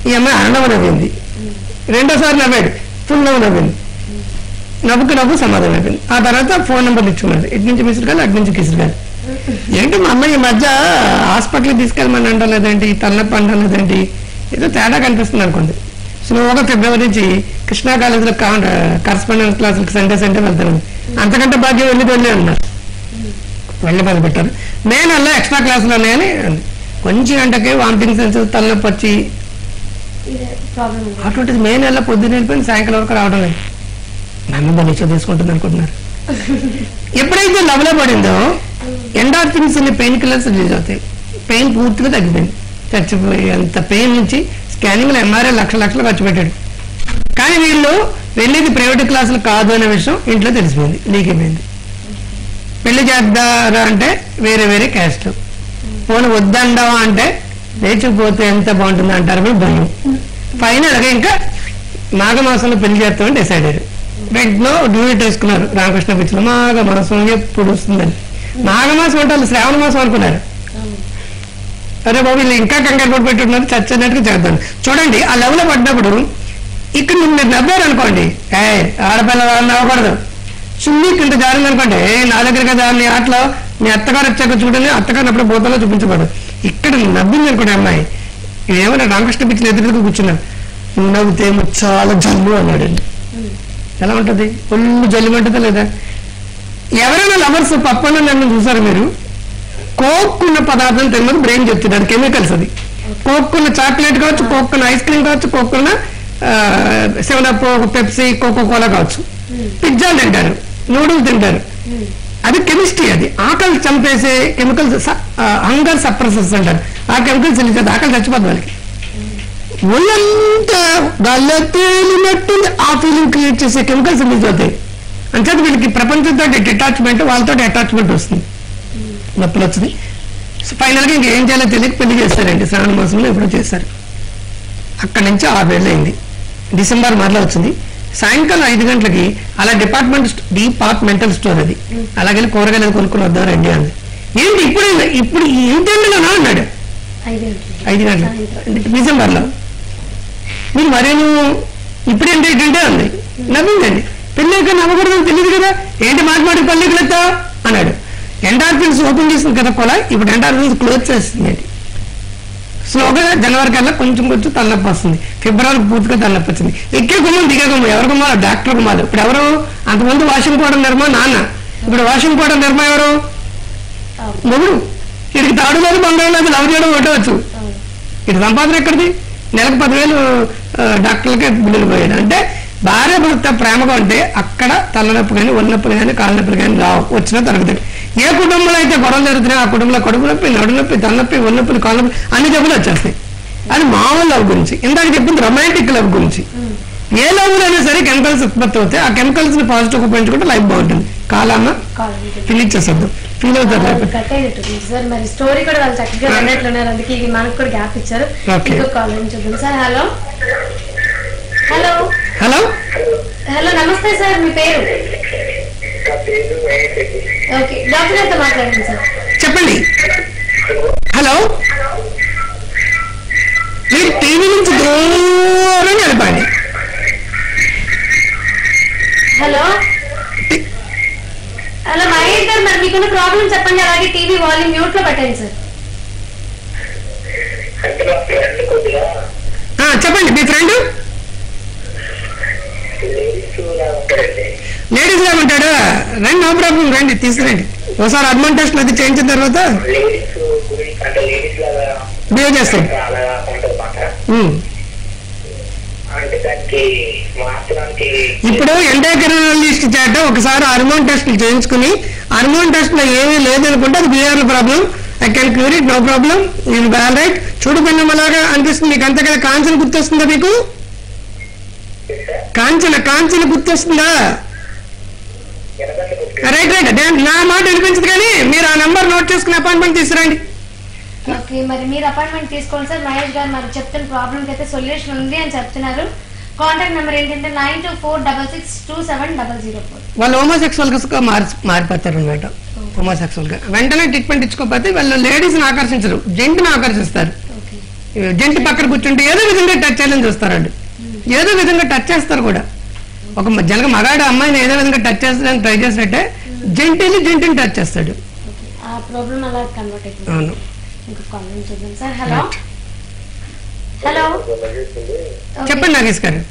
ఈ అమ్మాయి అరణవ నవ్వింది రెండోసారి నవ్వాడు ఫుల్ నవ్వు నవ్వింది నవ్వుకు నవ్వు సమాధానం అయిపోయింది ఆ తర్వాత ఫోన్ నెంబర్లు ఇచ్చుకున్నారు ఇటు నుంచి మిస్డ్ కాదు అటు నుంచి కిసుడు కాదు ఏంటి మా అమ్మాయి ఈ మధ్య హాస్పిటల్కి తీసుకెళ్ళమని అంటలేదేంటి తలనొప్పి అంటలేదేంటి ఏదో తేడా కనిపిస్తుంది అనుకోండి స్లోగా ఫిబ్రవరి నుంచి కృష్ణా కాలేజీలో కరస్పాండెన్స్ క్లాసులకు సండే సండే వెళ్తాను అంతకంటే భాగ్యం వెళ్ళి వెళ్ళి అన్నారు వెళ్ళి పని పెట్టారు మే నెలలో ఎక్స్ట్రా క్లాసులు ఉన్నాయని అంది. కొంచెం గంటకి వామిటింగ్ సెన్స్ తలనొప్పి వచ్చి ఇదే ప్రాబ్లం ఉంది అటువంటిది మే నెలలో పొద్దున్న వెళ్ళిపోయింది సాయంకాలం వరకు రావడం లేదు నన్ను పరీక్ష తీసుకుంటుంది అనుకుంటున్నారు ఎప్పుడైతే లవ్లో పడిందో ఎండార్ఫిన్స్ అనే పెయిన్ కిల్లర్స్ రిలీజ్ అవుతాయి పెయిన్ పూర్తిగా తగ్గిపోయింది చచ్చిపోయి అంత పెయిన్ నుంచి స్కానింగ్లో ఎంఆర్ఐ లక్ష లక్షలు ఖర్చు పెట్టాడు కానీ వీళ్ళు వెళ్ళేది ప్రైవేట్ క్లాసులు కాదు అనే విషయం ఇంట్లో తెలిసిపోయింది లీకైపోయింది పెళ్లి చేద్దారా అంటే వేరే వేరే క్యాస్ట్ పోనీ వద్దండవా అంటే లేచిపోతే ఎంత బాగుంటుంది అంటారు కూడా భయం ఫైనల్ గా ఇంకా మాఘమాసంలో పెళ్లి చేస్తామని డిసైడ్ అయ్యారు వెంటనే డ్యూట్ వేసుకున్నారు రామకృష్ణ పిచ్చిలో మాఘమాసం ఎప్పుడు వస్తుందని మాఘమాసం అంటే వాళ్ళు శ్రావణ మాసం అనుకున్నారు అరే బాబు వీళ్ళు ఇంకా కంగారు పడి పెట్టున్నారు చచ్చినట్టుగా చేద్దాం చూడండి ఆ లెవెల్లో పడ్డప్పుడు ఇక్కడ నువ్వు మీరు నవ్వారు అనుకోండి ఏ ఆడపిల్ల వాళ్ళు నవ్వకూడదు సున్ని ఇంత జారింది అనుకోండి ఏ నా దగ్గర కదా నీ ఆటలో మీ అత్తగారు వచ్చాక చూడండి అత్తగారు అప్పుడు బోతలో చూపించబడు ఇక్కడ నవ్వింది అనుకోండి అమ్మాయి ఏమన్నా రామకృష్ణ పిచ్చిన ఎదురుగా కూర్చున్నాడు నువ్వు నవ్వుతే ఏమో చాలా జల్లు అన్నాడు ఎలా ఉంటది ఒళ్ళు జల్లిమంటుందా లేదా ఎవరైనా లవర్స్ పప్పన్న నన్ను చూసారు మీరు కోక్కున్న పదార్థం తిన్నది బ్రెయిన్ చెప్తున్నాడు కెమికల్స్ అది కోక్కున్న చాక్లెట్ కావచ్చు కోక్కున్న ఐస్ క్రీమ్ కావచ్చు కోక్కున్న seven up Pepsi Coca Cola కావచ్చు పిజ్జాలు తింటారు నూడిల్స్ తింటారు అది కెమిస్ట్రీ అది ఆకలి చంపేసే కెమికల్స్ హంగర్ సప్రెసర్స్ అంటారు ఆ కెమికల్స్ తెలియదు ఆకలి చచ్చిపోతుంది వాళ్ళకి ఒళ్ళంతా గాల్లో తేలినట్టుంది ఆ ఫీలింగ్ క్రియేట్ చేసే కెమికల్స్ రిలీజ్ అవుతాయి అంచేత వీళ్ళకి ప్రపంచంతో అటాచ్మెంట్ వాళ్ళతో అటాచ్మెంట్ వస్తుంది నొప్పులు వచ్చింది సో ఫైనల్గా ఇంకా ఏం చేయాలో తెలియక పెళ్లి చేస్తారండి శ్రావణ మాసంలో ఎప్పుడో చేస్తారు అక్కడి నుంచి ఆరేళ్ళు అయింది డిసెంబర్ మరలా వచ్చింది సాయంకాలం ఐదు గంటలకి అలా డిపార్ట్మెంట్ డిపార్ట్మెంటల్ స్టోర్ అది అలాగే కూరగాయలు కొనుక్కుని వద్దాం రండి అంది ఏంటి ఇప్పుడు ఇప్పుడు ఈ టైంలోనా అన్నాడు ఐదు గంటలు ఐదు గంటలు డిసెంబర్లో మీరు మరేను ఇప్పుడేంటి ఏంటంటే అంది నవ్విందండి పెళ్ళాక నవ్వకూడదని తెలియదు కదా ఏంటి మాట మాట పల్లెకి ఎత్తా అన్నాడు ఎండార్ఫిన్స్ ఓపెన్ చేసింది కదా కూడా ఇప్పుడు ఎండార్ఫిన్స్ క్లోజ్ చేస్తుందండి స్లోగా జనవరి కల్లా కొంచెం కొంచెం తలనొప్పి వస్తుంది ఫిబ్రవరికి పూర్తిగా తలనొప్పి వచ్చింది ఎక్కే గుమ్మం దిగే గుమ్మం ఎవరు గుమ్మాలి డాక్టర్ గుమ్మాలి ఇప్పుడు ఎవరు అంతకుముందు వాషింగ్ పౌడర్ నిర్మా నాన్న ఇప్పుడు వాషింగ్ పౌడర్ నిర్మా ఎవరు మొగుడు వీడికి తాడు లేదు బంగారం లేదు లవ్ చేయడం కొట్టవచ్చు ఇటు సంపాదన ఎక్కడిది నెలకు పదివేలు ఆ, డాక్టర్లకే బిల్లులు పోయాడు అంటే భార్య భర్త ప్రేమగా ఉంటే అక్కడ తలనొప్పి కానీ ఒళ్ళనొప్పులు కానీ కాళ్ళ నొప్పులు కానీ రావు వచ్చినా తరగదు ఏ కుటుంబంలో అయితే గొడవలు జరుగుతున్నాయో ఆ కుటుంబంలో కడుపు నొప్పి నడు నొప్పి తలనొప్పి ఒళ్ళనొప్పులు కాళ్ళ నొప్పి అన్ని జబ్బులు వచ్చేస్తాయి అది మామూలు లవ్ గురించి ఇందాక చెప్పింది రొమాంటిక్ లవ్ గురించి ఏ లవ్ అయినా సరే కెమికల్స్ ఉత్పత్తి అవుతాయి ఆ కెమికల్స్ ని పాజిటివ్ ఉపయోగించుకుంటే లైఫ్ బాగుంటుంది కాలమ్మ కాల్ ఫీల్ ఇచ్చేసద్దు ఫీల్ అవుతారు లేకపోతే. కట్ అయ్యేటట్టుంది సార్ మరి స్టోరీ కూడా వాళ్ళు చక్కగా విన్నట్లున్నారు అందుకే ఇది మనకు కూడా గ్యాప్ ఇచ్చారు Okay. ఇంకో కాల్ అని చూద్దాం sir hello hello hello hello నమస్తే సార్ మీ పేరు నా పేరు వెంకటరెడ్డి. ఓకే డాక్టర్ గారితో మాట్లాడండి సార్ చెప్పండి హలో మీరు టీవీ నుంచి దూరం నడపండి హలో హలో మహేష్ గారు మరి మీకున్న ప్రాబ్లం చెప్పండి అలాగే టీవీ వాల్యూమ్ మ్యూట్ లో పెట్టండి సార్ అంటే నా ఫ్రెండ్ కొద్దిగా ఆ, చెప్పండి మీ ఫ్రెండ్ లేడీస్ లా ఉంటారండి లేడీస్ గా ఉంటాడు రండి నో ప్రాబ్లం రండి తీసుకురండి ఒకసారి అడ్మాన్ టెస్ట్ అది చేయించిన తర్వాత లేడీస్ గురించి అంటే లేడీస్ లాగా బిహేవ్ చేస్తాడు అలా ఉంటుందన్నమాట ఉమ్. అంటే దానికి మార్చడానికి ఇప్పుడు ఎండాకరణలిస్ట్ చేత ఒకసారి హార్మోన్ టెస్ట్లు చేయించుకుని హార్మోన్ టెస్ట్ లో ఏమీ లేదనుకుంటే అది behaviour problem I can cure it no problem నేను బ్యాల్ రైట్ చూడు అలాగా అనిపిస్తుంది మీకు అంతే కదా కాంచన గుర్తొస్తుందా మీకు కాంచన కాంచన గుర్తొస్తుందా వెనకాల కొద్దిగా రైట్ రైట్ అదే నా మాట వినిపించదు కానీ మీరు ఆ నంబర్ నోట్ చేసుకుని అపాయింట్మెంట్ తీసుకురండి ఓకే మరి మీరు అపాయింట్మెంట్ తీసుకోండి సార్ మహేష్ గారు మరి చెప్తున్న ప్రాబ్లమ్కి అయితే సొల్యూషన్ ఉంది అని చెప్తున్నారు కాంటాక్ట్ నెంబర్ ఏంటంటే nine two four double six two seven double zero four వాళ్ళు హోమోసెక్సువల్ గా మారి మారిపోతారు అనమాట హోమోసెక్సువల్ గా వెంటనే ట్రీట్మెంట్ ఇచ్చుకోకపోతే వాళ్ళు లేడీస్ ని ఆకర్షించరు జెంట్ని ఆకర్షిస్తారు ఓకే జంటి పక్కన కూర్చుంటే ఏదో విధంగా టచ్ చేయాలని చూస్తారండి ఏదో విధంగా టచ్ చేస్తారు కూడా ఒక మ- జనక మగాడు అమ్మాయిని ఏదో విధంగా టచ్ చేస్తాడని ట్రై చేసినట్టే జంటిని జంటిని టచ్ చేస్తాడు ఆ ప్రాబ్లం అలా కన్వర్ట్ అయిపోయింది అవును ఇంకొక కాల్ నుంచి చూద్దాం సార్ హలో హలో చెప్పండి నాగేష్ గారు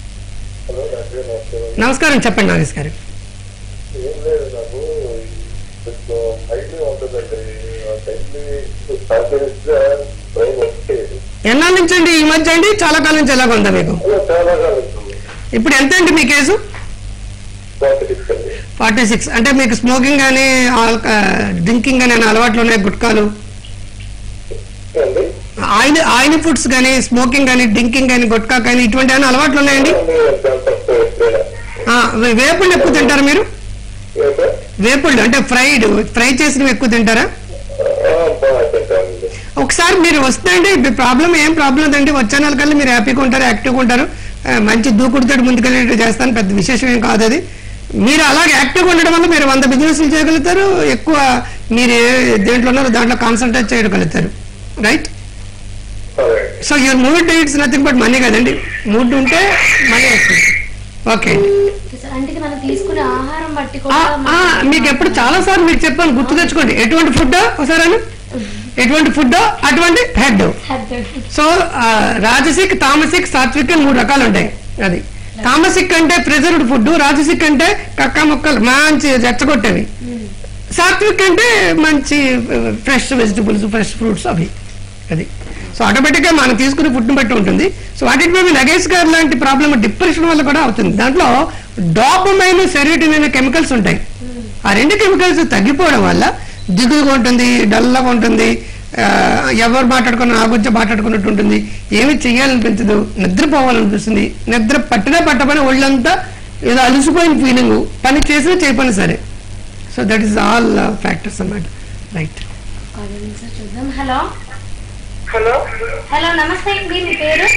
నమస్కారం చెప్పండి నాగేష్ గారు ఏం లేదు నాకు కొంచెం హైట్ ఉంటుందండి ఆ టైంని సహకరిస్తే బ్రెయిన్ వచ్చేది ఎన్నాళ్ళ నుంచి అండి ఈ మధ్య అండి చాలా కాలం నుంచి ఎలాగ ఉందా మీకు అలా చాలా కాలం ఉంటుంది ఇప్పుడు ఎంత అండి మీ కేసు ఫార్టీ సిక్స్ అండి ఫార్టీ సిక్స్ అంటే మీకు స్మోకింగ్ కానీ డ్రింకింగ్ కానీ ఏమైనా అలవాట్లు ఉన్నాయి గుట్కాలు అండి ఆయిల్ ఆయిల్ ఫుడ్స్ కానీ స్మోకింగ్ కానీ డ్రింకింగ్ కానీ గుట్కా కానీ ఇటువంటి ఏమైనా అలవాట్లు ఉన్నాయండి చాలా తక్కువ ఎప్పుడైనా ఆ, వే- వేపుళ్ళు ఎక్కువ తింటారా మీరు ఏ సార్ వేపుళ్ళు అంటే ఫ్రైడ్ ఫ్రై చేసినవి ఎక్కువ తింటారా ఆ, బాగా తింటానండి ఒకసారి మీరు వస్తే అండి ప్రాబ్లం ఏం ప్రాబ్లం లేదండి వచ్చే నెల కల్లా మీరు హ్యాపీగా ఉంటారు యాక్టివ్గా ఉంటారు ఆ, మంచి దూకుడుతో ముందుకెళ్ళేట్టు చేస్తాను పెద్ద విశేషం ఏం కాదు అది మీరు అలాగే యాక్టివ్గా ఉండడం వల్ల మీరు వంద బిజినెస్లు చేయగలుగుతారు ఎక్కువ మీరు ఏ దేంట్లో ఉన్నారో దాంట్లో కాన్సన్ట్రేట్ చేయగలుగుతారు రైట్ సరే so your mood it's nothing but money కదండి మూడ్ ఉంటే మనీ వస్తుంది ఓకే అండి ఓకే సార్ అంటే మనం తీసుకునే ఆహారం బట్టి ఆ, కూడా ఆ, మీకు ఎప్పుడు చాలా సార్లు మీకు చెప్పాను గుర్తు తెచ్చుకోండి ఎటువంటి ఫుడ్ ఒకసారి ఎటువంటి ఫుడ్ అటువంటి హెడ్ సో ఆ, రాజసిక్ తామసిక్ సాత్విక్ అని మూడు రకాలు ఉంటాయి అది తామసిక్ అంటే ప్రిజర్వ్డ్ ఫుడ్ రాజసిక్ అంటే కక్క ముక్కలు మంచి రెచ్చగొట్టేవి సాత్విక్ అంటే మంచి ఫ్రెష్ వెజిటబుల్స్ ఫ్రెష్ ఫ్రూట్స్ అవి అది సో ఆటోమేటిక్గా మనం తీసుకునే ఫుడ్ని బట్టి ఉంటుంది సో వాటి మీద నగేష్ గారు లాంటి ప్రాబ్లమ్ డిప్రెషన్ వల్ల కూడా అవుతుంది దాంట్లో డాపమైన్ సెరిటిన్ అనే కెమికల్స్ ఉంటాయి ఆ రెండు కెమికల్స్ తగ్గిపోవడం వల్ల దిగులుగా ఉంటుంది డల్గా ఉంటుంది ఆ, ఎవరు మాట్లాడుకున్న నా గురించి మాట్లాడుకున్నట్టు ఉంటుంది ఏమి చెయ్యాలనిపించదు నిద్రపోవాలనిపిస్తుంది నిద్ర పట్టినా పట్టపని ఒళ్ళంతా ఏదో అలసిపోయిన ఫీలింగ్ పని చేసినా చేయపని సరే so that is all factors అన్నమాట రైట్ సార్ చూద్దాం హలో హలో హలో నమస్తే అండి మీ పేరు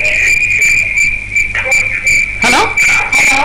hello hello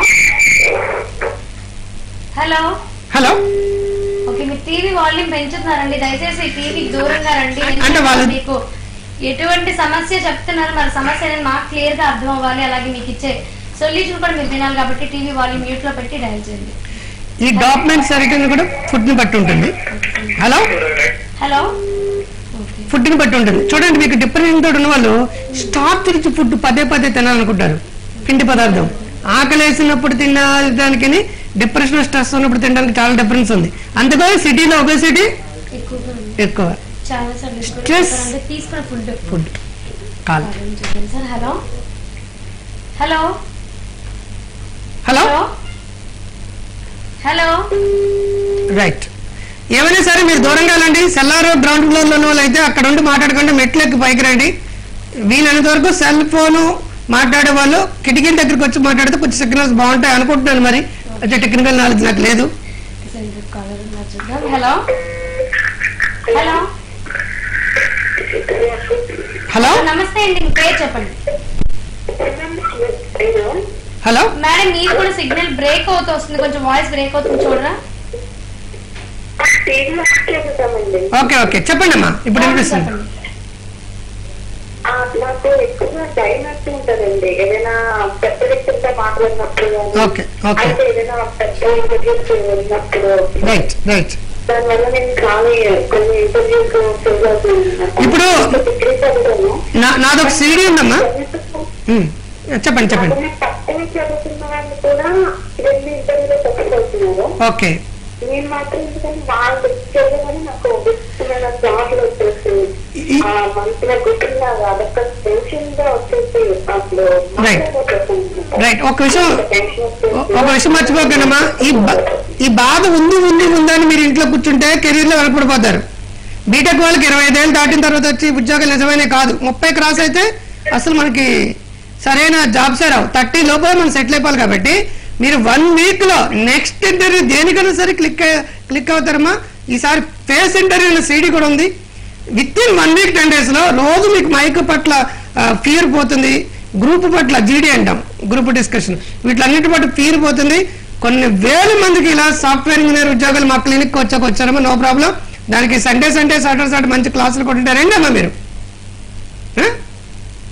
hello hello okay మీరు టీవీ వాల్యూమ్ పెంచుతున్నారండి దయచేసి టీవీకి దూరంగా రండి అంటే ఎందుకంటే వాళ్ళు- మీకు ఎటువంటి సమస్య చెప్తున్నారు మరి సమస్య అనేది మాకు క్లియర్ గా అర్థం అవ్వాలి అలాగే మీకు ఇచ్చే సొల్యూషన్ కూడా మీరు వినాలి కాబట్టి టీవీ వాల్యూమ్ మ్యూట్ లో పెట్టి డయల్ చేయండి ఈ డాక్యుమెంట్ సరిగ్గా కూడా ఫుడ్ని బట్టి ఉంటుంది హలో హలో ఫుడ్ని బట్టి ఉంటుంది చూడండి మీకు డిప్రెషన్ తోటి ఉన్న వాళ్ళు స్టార్చ్ రిచ్ ఫుడ్ పదే పదే తినాలనుకుంటారు పిండి పదార్థం ఆకలేసినప్పుడు తినడానికి డిప్రెషన్ స్ట్రెస్ ఉన్నప్పుడు తినడానికి చాలా డిఫరెన్స్ ఉంది అందుకని సిటీలో ఒబేసిటీ ఎక్కువగా ఉంది. ఎక్కువ చాలా సార్లు Stress. తీసుకున్న ఫుడ్ ఫుడ్ కాల్ చూడండి sir hello hello hello hello right ఏమైనా సరే మీరు దూరంగా వెళ్ళండి సెల్లార్ గ్రౌండ్ ఫ్లోర్ లో ఉన్న వాళ్ళు అయితే అక్కడ ఉండి మాట్లాడకుండా మెట్లు ఎక్కి పైకి రండి వీలైనంత వరకు సెల్ ఫోను మాట్లాడే వాళ్ళు కిటికీల దగ్గరికి వచ్చి మాట్లాడితే కొంచెం సిగ్నల్స్ బాగుంటాయి అనుకుంటున్నాను మరి అయితే టెక్నికల్ నాలెడ్జ్ నాకు లేదు కాలర్ ఉన్నారు చూద్దాం హలో హలో హలో నమస్తే అండి మీ పేరు చెప్పండి హలో మేడం మీరు కూడా సిగ్నల్ బ్రేక్ అవుతూ వస్తుంది కొంచెం వాయిస్ బ్రేక్ అవుతుంది చూడరా టీవీలో చెబుతామండి ఓకే ఓకే చెప్పండి అమ్మా ఇప్పుడు వినిపిస్తుంది చెప్పండి ఆ, నాకు ఎక్కువగా టైం వస్తూ ఉంటదండి ఏదైనా పెద్ద వ్యక్తులతో మాట్లాడినప్పుడు కానీ, ఓకే, ఓకే. అయితే ఏదైనా పెద్ద ఇంటర్వ్యూస్ వెళ్ళినప్పుడు రైట్ రైట్ దానివల్ల నేను చాలా కొన్ని ఇంటర్వ్యూస్ ఫెయిల్ అవుతున్నాను ఇప్పుడు డిగ్రీ చదువుతాను నా నాదొక సీడీ ఉందమ్మా ఉమ్, చెప్పండి చెప్పండి నాకన్నా తక్కువ చదువుతున్న వాళ్ళు కూడా రెండు ఇంటర్వ్యూలో సక్సెస్ అవుతున్నారు ఓకే నేను మాత్రం ఎందుకంటే వాళ్ళు చేయగానే నాకు ఇష్టమైన జాబ్లు వచ్చేసి ఈ- ఆ మనసులో గుర్తులాగా అదొక టెన్షన్ గా వచ్చేసి అప్పుడు Right. మాట్లాడలేకపోతున్నాను. రైట్ ఒక విషయం టెన్షన్ వచ్చేసి ఒ- ఒక విషయం మర్చిపోకండమ్మా ఈ బా- ఈ బాధ ఉంది ఉంది ఉందని మీరు ఇంట్లో కూర్చుంటే కెరీర్ లో వెనకపడిపోతారు బీటెక్ వాళ్ళకి ఇరవై ఐదేళ్ళు దాటిన తర్వాత వచ్చి ఉద్యోగాలు నిజమైనవి కాదు ముప్పై క్రాస్ అయితే అసలు మనకి సరైన జాబ్సే రావు థర్టీ లోపల మనం సెటిల్ అయిపోవాలి కాబట్టి మీరు వన్ వీక్ లో నెక్స్ట్ ఇంటర్వ్యూ దేనికైనా సరే క్లిక్ క్లిక్ అవుతారమ్మా ఈసారి ఫేస్ ఇంటర్వ్యూ అనే సీడీ కూడా ఉంది within one week ten days లో రోజు మీకు మైక్ పట్ల ఫియర్ పోతుంది గ్రూప్ పట్ల జీడీ అంటాం గ్రూప్ డిస్కషన్ వీటిలన్నిటి పట్ల ఫియర్ పోతుంది కొన్ని వేల మందికి ఇలా సాఫ్ట్వేర్ ఇంజనీర్ ఉద్యోగాలు మా క్లినిక్ వచ్చాక వచ్చారమ్మా నో ప్రాబ్లం దానికి సండే సండే సాటర్డే సాటర్డే మంచి క్లాసులు కొట్టుంటారు రండి అమ్మా మీరు ఆ?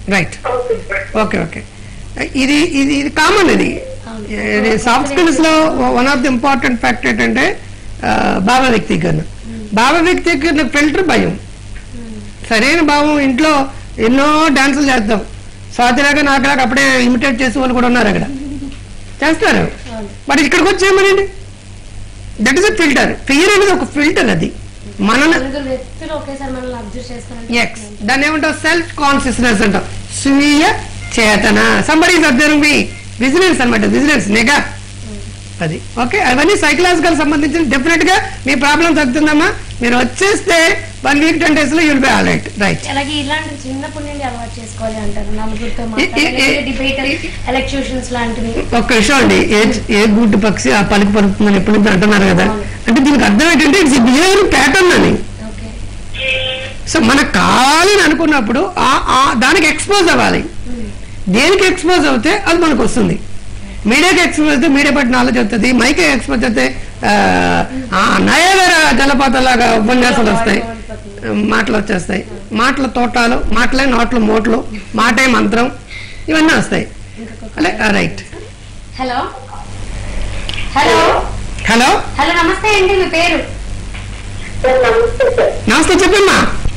Right okay sir okay okay ఇది ఇది ఇది కామన్ ఇది ఇది సాఫ్ట్ స్కిల్స్ లో one of the important factor ఏంటంటే ఆ, భావ వ్యక్తీకరణ భావ వ్యక్తీకరణ ఫిల్టర్ భయం సరైన భావం ఇంట్లో ఎన్నో డాన్సులు చేస్తాం స్వాతిలాగా నాకులాగా అప్పుడే ఇమిటేట్ చేసే వాళ్ళు కూడా ఉన్నారు అక్కడ చేస్తారు బట్ ఇక్కడికి వచ్చి ఏమనండి that is a filter fear అనేది ఒక ఫిల్టర్ అది మన నలుగురు వ్యక్తులు ఒకేసారి మనల్ని అబ్జర్వ్ చేస్తారంటే ఎక్స్ దాన్ని ఏమంటావు సెల్ఫ్ కాన్షియస్నెస్ అంటాం స్వీయ చేతన సంబడి అబ్జర్వింగ్ మీ విజిలెన్స్ అనమాట విజిలెన్స్ నిఘా అది ఓకే అవన్నీ సైకలాజికల్ సంబంధించిన డెఫినెట్ గా మీ ప్రాబ్లం తగ్గుతుందమ్మా మీరు వచ్చేస్తే వన్ వీక్ టెన్ డేస్ లో you'll be all right right అలాగే ఇలాంటి చిన్నప్పటి నుండి అలవాటు చేసుకోవాలి అంటారు నలుగురితో ఈ- ఈ- మాట్లాడాలి డిబేట్ ఎలక్ట్యూషన్స్ లాంటివి ఒక్క విషయం అండి ఏ ఏ గూటి పక్షి ఆ పలికి పలుకుతుందని ఎప్పటి నుంచి అంటున్నారు కదా అంటే దీనికి అర్థం ఏంటంటే ఇట్స్ బిహేవియర్ ప్యాటర్న్ అని ఓకే సో మనకు కావాలని అనుకున్నప్పుడు ఆ- ఆ దానికి ఎక్స్పోజ్ అవ్వాలి దేనికి ఎక్స్పోజ్ అవుతే అది మనకు వస్తుంది మీడియాకి ఎక్స్పోజ్ అయితే మీడియా పట్టిన నాలెడ్జ్ వస్తుంది మైకి ఎక్స్పోజ్ అయితే ఆ, ఆ నయగర జలపాతాలాగా ఉపన్యాసాలు వస్తాయి మాటలు వచ్చేస్తాయి మాటల తోటాలు మాటలే నోట్ల మోట్లు మాటే మంత్రం ఇవన్నీ వస్తాయి అలే right hello hello hello hello నమస్తే అండి మీ పేరు సార్ నమస్తే సార్ నమస్తే చెప్పమ్మా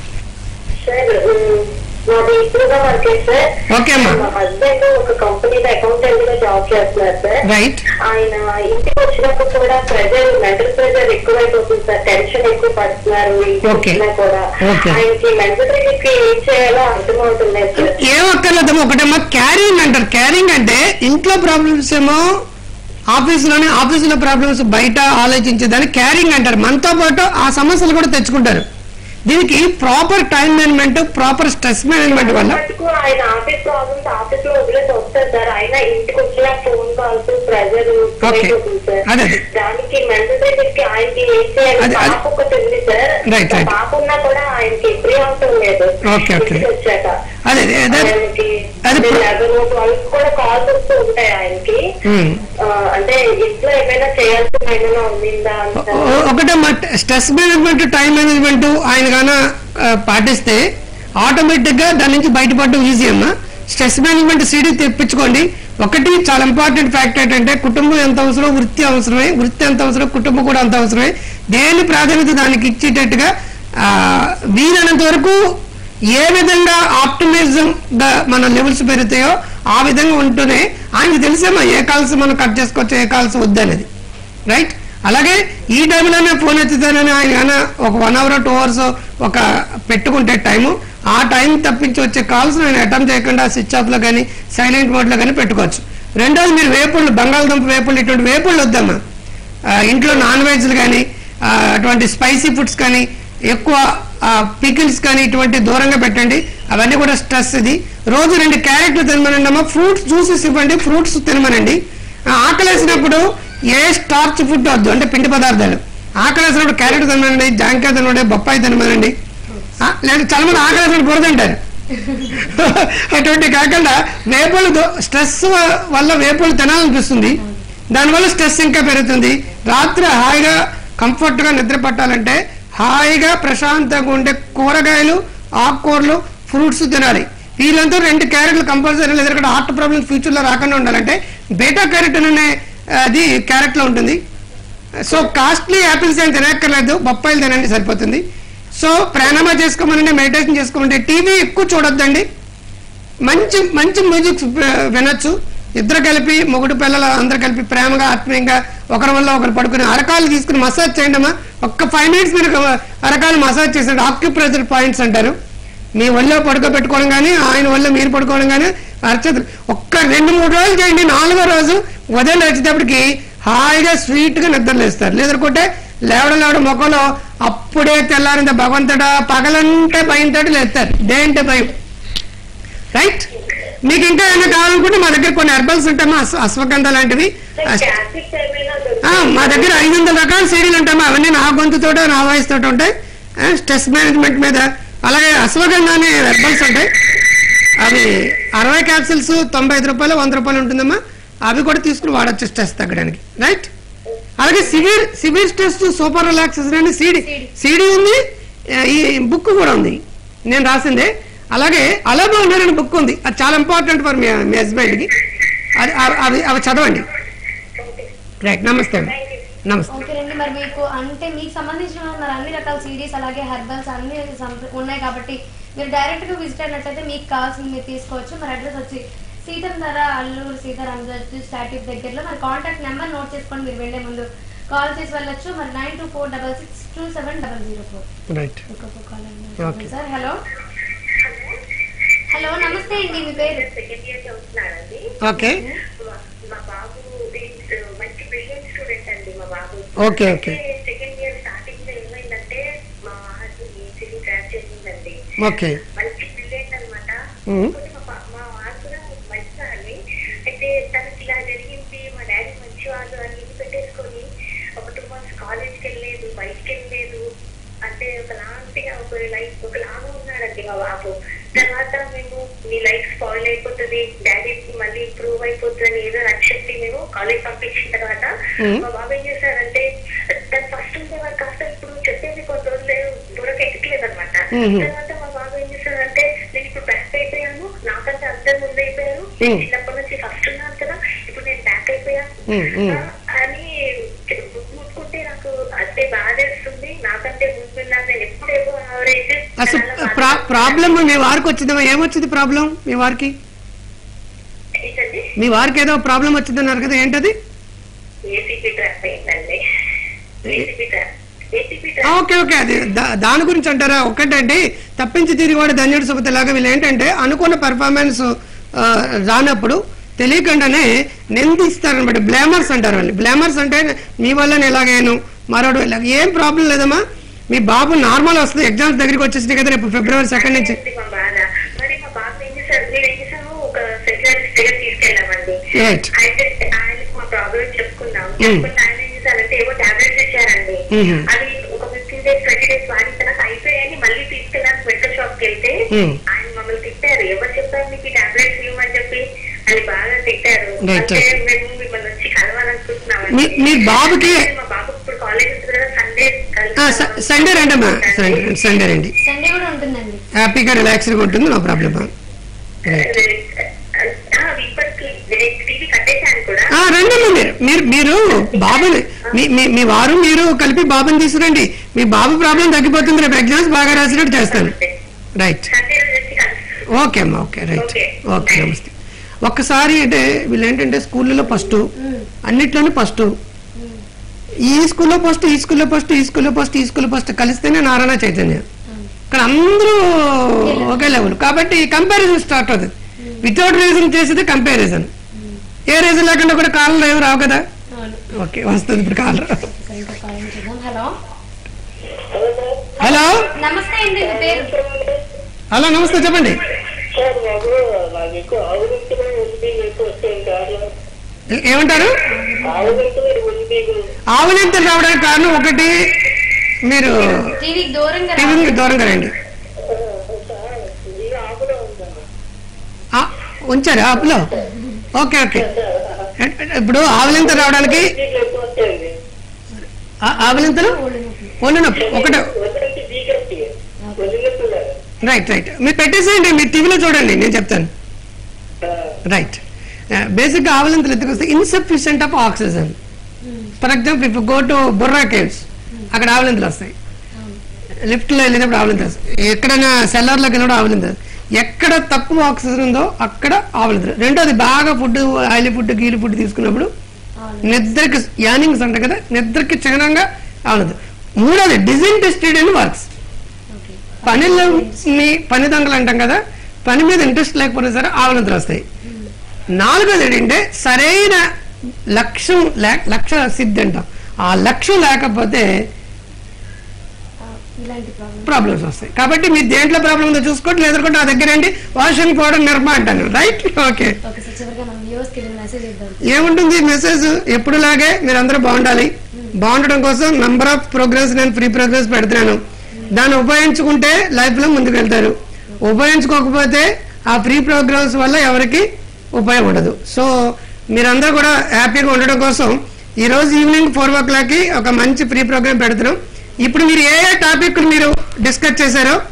సార్ ఉమ్, నాది ఇప్పుడుగా వర్క్ సార్ ఓకే అమ్మా మా హస్బెండ్ ఒక కంపెనీలో అకౌంటెంట్ గా జాబ్ చేస్తున్నారు సార్ రైట్ ఆయన ఇంటికి వచ్చినప్పుడు కూడా ప్రెజర్ మెంటల్ ప్రెజర్ ఎక్కువైపోతుంది సార్ టెన్షన్ ఎక్కువ పడుతున్నారు ఇంటికి Okay. వచ్చినా కూడా Okay. ఆయనకి మెంటల్ కి ఏం చేయాలో అర్థమవుతుంది సార్ ఏం అక్కర్లేదమ్మా ఒకటేమో క్యారింగ్ అంటారు క్యారింగ్ అంటే ఇంట్లో ప్రాబ్లమ్స్ ఏమో ఆఫీసులోనే ఆఫీసులో ప్రాబ్లమ్స్ బయట ఆలోచించేదాన్ని క్యారింగ్ అంటారు మనతో పాటు ఆ సమస్యలు కూడా తెచ్చుకుంటారు దీనికి proper time management proper stress management వల్ల మటుకు ఆయన ఆఫీస్ ప్రాబ్లమ్స్ ఆఫీస్ లో వదిలేసి వస్తారు సార్ ఆయన ఇంటికి వచ్చిన phone calls pressure Okay. Sir అదే, అదే. దానికి మెంటల్ ప్రెజర్ కి ఆయనకి ఏం చేయాలి అదే, అదే. పాప ఒకటి ఉంది సార్ Right, right. పాప ఉన్నా కూడా ఆయనకి ఎప్పుడే అవసరం లేదు Okay, okay. ఇంటికి వచ్చాక అదే అదే, అదే ఆయనకి అది ప్ర- లెవెన్ ట్వెల్వ్ కూడా కాల్స్ వస్తూ ఉంటాయి ఆయనకి ఉమ్. ఆ, అంటే ఇంట్లో ఏమైనా చేయాల్సిన ఏమైనా ఉండిందా అంట ఓ- ఒకటే స్ట్రెస్ మేనేజ్మెంట్ టైం మేనేజ్మెంట్ ఆయన గాన ఆ, పాటిస్తే ఆటోమేటిక్ గా దాని నుంచి బయటపడడం ఈజీ అమ్మా స్ట్రెస్ మేనేజ్మెంట్ సీడీ తెప్పించుకోండి ఒకటి చాలా ఇంపార్టెంట్ ఫ్యాక్టర్ ఏంటంటే కుటుంబం ఎంత అవసరం వృత్తి అవసరమే వృత్తి ఎంత అవసరం కుటుంబం కూడా అంత అవసరమే దేని ప్రాధాన్యత దానికి ఇచ్చేటట్టుగా ఆ, వీలైనంత వరకు ఏ విధంగా ఆప్టిమిజం గా మన లెవెల్స్ పెరుగుతాయో ఆ విధంగా ఉంటూనే ఆయనకు తెలిసేమా ఏ కాల్స్ మనం కట్ చేసుకోవచ్చు ఏ కాల్స్ వద్దనేది రైట్ అలాగే ఈ టైంలోనే ఫోన్ ఎత్తుతానని ఆయన ఏమైనా ఒక వన్ అవర్ టూ అవర్స్ ఒక పెట్టుకుంటే టైము ఆ టైం తప్పించి వచ్చే కాల్స్ నేను అటెంప్ట్ చేయకుండా స్విచ్ ఆఫ్లో కానీ సైలెంట్ మోడ్లో కానీ పెట్టుకోవచ్చు రెండోది మీరు వేపుళ్ళు బంగాళదుంప వేపుళ్ళు ఇటువంటి వేపుళ్ళు వద్దమ్మా ఆ, ఇంట్లో నాన్ వెజ్లు కానీ ఆ, అటువంటి స్పైసీ ఫుడ్స్ కానీ ఎక్కువ పికిల్స్ కానీ ఇటువంటి దూరంగా పెట్టండి అవన్నీ కూడా స్ట్రెస్ ఇది రోజు రెండు క్యారెట్లు తినమనండి అమ్మా ఫ్రూట్స్ జ్యూసెస్ ఇవ్వండి ఫ్రూట్స్ తినమనండి ఆ, ఆకలేసినప్పుడు ఏ స్టార్చ్ ఫుడ్ వద్దు అంటే పిండి పదార్థాలు ఆకలేసినప్పుడు క్యారెట్ తినమనండి జాంకాయ తినమండి బొప్పాయి తినమనండి ఆ, లేదా చాలా మంది ఆకలేసినప్పుడు బురద తింటారు అటువంటి కాకుండా వేపులు స్ట్రెస్ వల్ల వేపులు తినాలనిపిస్తుంది దానివల్ల స్ట్రెస్ ఇంకా పెరుగుతుంది రాత్రి హాయిగా కంఫర్ట్ గా నిద్ర పట్టాలంటే హాయిగా ప్రశాంతంగా ఉండే కూరగాయలు ఆకుకూరలు ఫ్రూట్స్ తినాలి వీళ్ళంతా రెండు క్యారెట్లు కంపల్సరీ లేదా హార్ట్ ప్రాబ్లమ్స్ ఫ్యూచర్ లో రాకుండా ఉండాలంటే బీటా క్యారెట్ అనే అది క్యారెట్ లో ఉంటుంది సో కాస్ట్లీ యాపిల్స్ ఏం తినక్కర్లేదు బొప్పాయిలు తినండి సరిపోతుంది సో ప్రాణామా చేసుకోమనండి మెడిటేషన్ చేసుకోమండి టీవీ ఎక్కువ చూడొద్దండి మంచి మంచి మ్యూజిక్ వినొచ్చు ఇద్దరు కలిపి మొగుడు పిల్లలు అందరు కలిపి ప్రేమగా ఆత్మీయంగా ఒకరి వల్ల ఒకరు పడుకుని అరకాలు తీసుకుని మసాజ్ చేయండి అమ్మా ఒక్క ఫైవ్ మినిట్స్ మీరు అరకాలు మసాజ్ చేసండి ఆక్యుప్రెజర్ పాయింట్స్ అంటారు మీ ఒళ్ళో పడుకోబెట్టుకోవడం కానీ ఆయన వల్ల మీరు పడుకోవడం కానీ అరచేతులు ఒక్క రెండు మూడు రోజులు చేయండి నాలుగో రోజు ఉదయం వచ్చేటప్పటికి హాయిగా స్వీట్ గా నిద్రలేస్తారు లేదనుకుంటే లేవడం లేవడం ముఖంలో అప్పుడే తెల్లారింత భగవంతుడా పగలంటే భయంతో లేస్తారు డే అంటే భయం రైట్ మీకు ఇంకా ఏమైనా కావాలనుకుంటే మా దగ్గర కొన్ని హెర్బల్స్ ఉంటాయమ్మా అశ్వ- అశ్వగంధ లాంటివి అస్- క్యాసెట్స్ ఏమైనా ఆ, మా దగ్గర ఐదు వందల రకాల సీడీలు ఉంటాయమ్మా అవన్నీ నా గొంతుతోటో నా వాయిస్ తోటి ఉంటాయి ఆ, స్ట్రెస్ మేనేజ్మెంట్ మీద అలాగే అశ్వగంధ అనే హెర్బల్స్ ఉంటాయి అవి అరవై క్యాప్సిల్స్ తొంభై ఐదు రూపాయలు వంద రూపాయలు ఉంటుందమ్మా అవి కూడా తీసుకుని వాడచ్చు స్ట్రెస్ తగ్గడానికి రైట్ అలాగే severe severe stress super relaxation అని సీడీ సీడీ ఉంది ఆ, ఈ బుక్ కూడా ఉంది నేను రాసిందే అలాగే అలా బాగున్నారని బుక్ ఉంది అది చాలా ఇంపార్టెంట్ ఫర్ మీ మీ హస్బెండ్కి అది అవి- అవి అవి చదవండి రైట్ నమస్తే అండి నమస్తే ఓకేనండి మరి మీకు అంటే మీకు సంబంధించిన మరి అన్ని రకాల సిడీస్ అలాగే హెర్బల్స్ అన్ని సంప- ఉన్నాయి కాబట్టి మీరు డైరెక్ట్ గా విజిట్ అయినట్లయితే మీకు కావాల్సింది మీరు తీసుకోవచ్చు మరి అడ్రస్ వచ్చి సీతం ధర అల్లూరు సీతారామరాజు స్టాట్యూ దగ్గరలో మరి కాంటాక్ట్ నెంబర్ నోట్ చేసుకొని మీరు వెళ్లే ముందు కాల్ చేసి వెళ్ళొచ్చు మరి nine two four double six two seven double zero four right ఇంకొక call Okay. Sir hello hello నమస్తే అండి మీ పేరు సెకండ్ ఇయర్ చదువుతున్నానండి ఓకే మా- మా బాబు దీంట్లో మంచి బ్రిలియంట్ స్టూడెంట్ అండి మా బాబు okay okay second year starting లో ఏమైందంటే మా హస్బెండ్ ఈసీసీ క్రాక్ చేసిందండి ఓకే మంచి బ్రిలియంట్ అనమాట మ్మ్. మా పా- మా వారు కూడా మంచిదాన్ని అయితే తనకి ఇలా జరిగింది మా డాడీ మంచివాళ్ళు అని ఇది పెట్టేసుకొని ఒక టూ మంత్స్ కాలేజ్కి వెళ్ళలేదు బయటికి వెళ్ళలేదు అంటే ఒకలాంటిగా ఒక లైఫ్ ఒకలాగా ఉన్నాడండి మా బాబు తర్వాత మేము మీ లైఫ్ స్పాయిల్ అయిపోతుంది డాడీ మళ్ళీ ఇంప్రూవ్ అయిపోతుంది ఏదో నక్షత్రి మేము కాలేజ్ పంపించిన తర్వాత మ్మ్. మా బాబు ఏం చేశారంటే తను ఫస్ట్ ఉండేవారు కాస్త ఇప్పుడు చెప్పేది కొన్ని రోజులు దూరకు ఎక్కట్లేదు అనమాట మ్మ్. తర్వాత మా బాబు ఏం చేశారంటే నేను ఇప్పుడు బ్యాక్ అయిపోయాను నాకంటే అందరు ముందు అయిపోయారు మ్మ్. చిన్నప్పటి నుంచి ఫస్ట్ ఉన్నాను కదా ఇప్పుడు నేను బ్యాక్ అయిపోయాను మ్మ్, మ్మ్. ఆ, అని ముట్టుకుంటే నాకు అంటే బాధేస్తుంది నాకంటే ముందున్నాను నేను ఎప్పుడేమో ఆవరేజ్ అసలు ప్రా- ప్రాబ్లం మీ వారికి వచ్చిందమ్మా ఏమొచ్చింది ప్రాబ్లం మీ వారికి ఏంటండి మీ వారికి ఏదో ప్రాబ్లం వచ్చిందన్నారు కదా ఏంటది ఏసీపీ ట్రాప్ అయిందండి ఏసీపీ ట్రాప్ ఏసీపీ ఆ, ట్రాప్ ఓకే ఓకే అది దా- దాని గురించి అంటారా ఒక్కటండి తప్పించి తిరిగి వాడు ధన్యుడు సుమతిలాగా వీళ్ళు ఏంటంటే అనుకున్న పెర్ఫార్మెన్స్ రానప్పుడు తెలియకుండానే నిందిస్తారనమాట బ్లేమర్స్ అంటారు వాళ్ళు బ్లేమర్స్ అంటే మీ వల్ల ఎలాగైనా మరోడు ఇలాగ ఏం ప్రాబ్లం లేదమ్మా మీ బాబు నార్మల్ వస్తుంది ఎగ్జామ్స్ దగ్గరికి వచ్చేసింది కదా రేపు ఫిబ్రవరి సెకండ్ నుంచి ఉంది మా బాధ మరి మా బాబు ఏం చేశారు మీరు ఏం చేశాము ఒక సెక్రటరీ దగ్గర తీసుకెళ్ళామండి Right. అయితే ఆయనకు మా ప్రాబ్లం చెప్పుకున్నాం చెప్పుకుంటే ఆయన ఏం చేశారంటే ఏవో టాబ్లెట్స్ ఇచ్చారండి Mhm. అది ఒక ఫిఫ్టీన్ డేస్ ట్వంటీ డేస్ వాడిన తర్వాత అయిపోయాయని మళ్ళీ తీసుకెళ్ళడానికి మెడికల్ షాప్ కి వెళ్తే Hmm. ఆయన మమ్మల్ని తిట్టారు ఎవరు చెప్పారు మీకు ఈ టాబ్లెట్స్ ఇవ్వమని చెప్పి అది బాగా తిట్టారు Right, అంటే right. మేము మిమ్మల్ని వచ్చి కలవాలనుకుంటున్నామండి మీ- మీ బాబుకి- మా బాబు ఇప్పుడు కాలేజ్ ఉంటుంది కదా సండే సండే రండి అమ్మా సండే సండే రండి సండే కూడా ఉంటుందండి హ్యాపీగా రిలాక్స్గా ఉంటుంది నో ప్రాబ్లమ్ ఇప్పటికి టీవీ కట్టేశాను కూడా ఆ, రండమ్మా మీరు మీరు మీరు బాబుని మీ మీ- మీ వారు మీరు కలిపి బాబుని తీసుకురండి మీ బాబు ప్రాబ్లం తగ్గిపోతుంది రేపు ఎగ్జామ్స్ బాగా రాసినట్టు చేస్తాను రైట్ సండే రోజు వచ్చి కలుస్తాను ఓకే అమ్మా ఓకే రైట్ Okay. ఓకే నమస్తే ఒక్కసారి అంటే వీళ్ళు ఏంటంటే స్కూల్లో ఫస్ట్ అన్నిట్లోనూ ఫస్ట్ ఈ స్కూల్లో ఫస్ట్ ఈ స్కూల్లో ఫస్ట్ ఈ స్కూల్లో ఫస్ట్ ఈ స్కూల్లో ఫస్ట్ కలిస్తేనే నారాయణ చైతన్య ఇక్కడ అందరూ ఒకే లెవెల్ కాబట్టి కంపారిజన్ స్టార్ట్ అవుతుంది వితౌట్ రీజన్ చేసేది కంపారిజన్ ఏ రీజన్ లేకుండా కూడా కాలంలో ఏమి రావు కదా అవును ఓకే వస్తుంది ఇప్పుడు కాలం సరే, ఇంకో కాల్ చూద్దాం హలో హలో నమస్తే అండి మీ పేరు హలో నమస్తే చెప్పండి సార్ నాకు నాకు ఎక్కువ ఆవులింపులు ఉంది ఎక్కువ వస్తాయి కార్లు ఏ- ఏమంటారు ఆవులింపులు ఉంది ఆవులింతలు రావడానికి కారణం ఒకటి మీరు టీవీకి దూరంగా రా- టీవీ దూరంగా రండి సార్ ఇది ఆకులో ఉందన్న ఆ, ఉంచారా ఆపులో ఓకే ఓకే ఇప్పుడు ఆవులింతలు రావడానికి మీకు ఎక్కువ వస్తాయండి ఆ- ఆవులింతలు ఒళ్ళు నొప్పి ఒకటే వదిలించి బీకెట్టి వదిలినట్టు రైట్ రైట్ మీరు పెట్టేసేయండి మీరు టీవీలో చూడండి నేను చెప్తాను రైట్ బేసిక్గా ఆవులింతలు ఎందుకు వస్తాయి insufficient of oxygen for example ఇప్పుడు గో టు బుర్రా కేవ్స్ అక్కడ ఆవులింతలు వస్తాయి లిఫ్ట్లో వెళ్ళినప్పుడు ఆవులింతలు వస్తాయి ఎక్కడైనా సెల్లర్లోకి వెళ్ళినప్పుడు ఆవులింతలు ఎక్కడ తక్కువ ఆక్సిజన్ ఉందో అక్కడ ఆవులింతలు రెండోది బాగా ఫుడ్ ఆయిల్ ఫుడ్ గీలి ఫుడ్ తీసుకున్నప్పుడు నిద్రకి యానింగ్స్ అంటారు కదా నిద్రకి చిహ్నంగా ఆవులింతలు మూడోది డిజింటెస్టెడ్ ఇన్ వర్క్స్ పనిలో మీ పని దొంగలు అంటాం కదా పని మీద ఇంట్రెస్ట్ లేకపోయినా సరే ఆవలింతలు వస్తాయి నాలుగోది ఏంటంటే సరైన లక్ష్యం లేక లక్ష్య సిద్ధి అంటాం ఆ లక్ష్యం లేకపోతే ఆ, ఇలాంటి ప్రాబ్లం ప్రాబ్లమ్స్ వస్తాయి కాబట్టి మీరు దేంట్లో ప్రాబ్లం ఉందో చూసుకోండి లేదనుకుంటే నా దగ్గర రండి వాషింగ్ పౌడర్ నిర్మా అంటాను రైట్ ఓకే ఓకే సార్ చివరిగా మనం వ్యూవర్స్కి వెళ్ళిన మెసేజ్ ఇద్దాం ఏముంటుంది మెసేజ్ ఎప్పుడులాగే మీరు అందరూ బాగుండాలి బాగుండడం కోసం నంబర్ ఆఫ్ ప్రోగ్రామ్స్ నేను ఫ్రీ ప్రోగ్రామ్స్ పెడుతున్నాను దాన్ని ఉపయోగించుకుంటే లైఫ్ లో ముందుకు వెళ్తారు ఉపయోగించుకోకపోతే ఆ ఫ్రీ ప్రోగ్రామ్స్ వల్ల ఎవరికి ఉపయోగం ఉండదు సో మీరందరూ కూడా హ్యాపీగా ఉండడం కోసం ఈ రోజు ఈవినింగ్ ఫోర్ ఓ క్లాక్ కి ఒక మంచి ఫ్రీ ప్రోగ్రామ్ పెడుతున్నాం ఇప్పుడు మీరు ఏ ఏ టాపిక్ మీరు డిస్కస్ చేశారో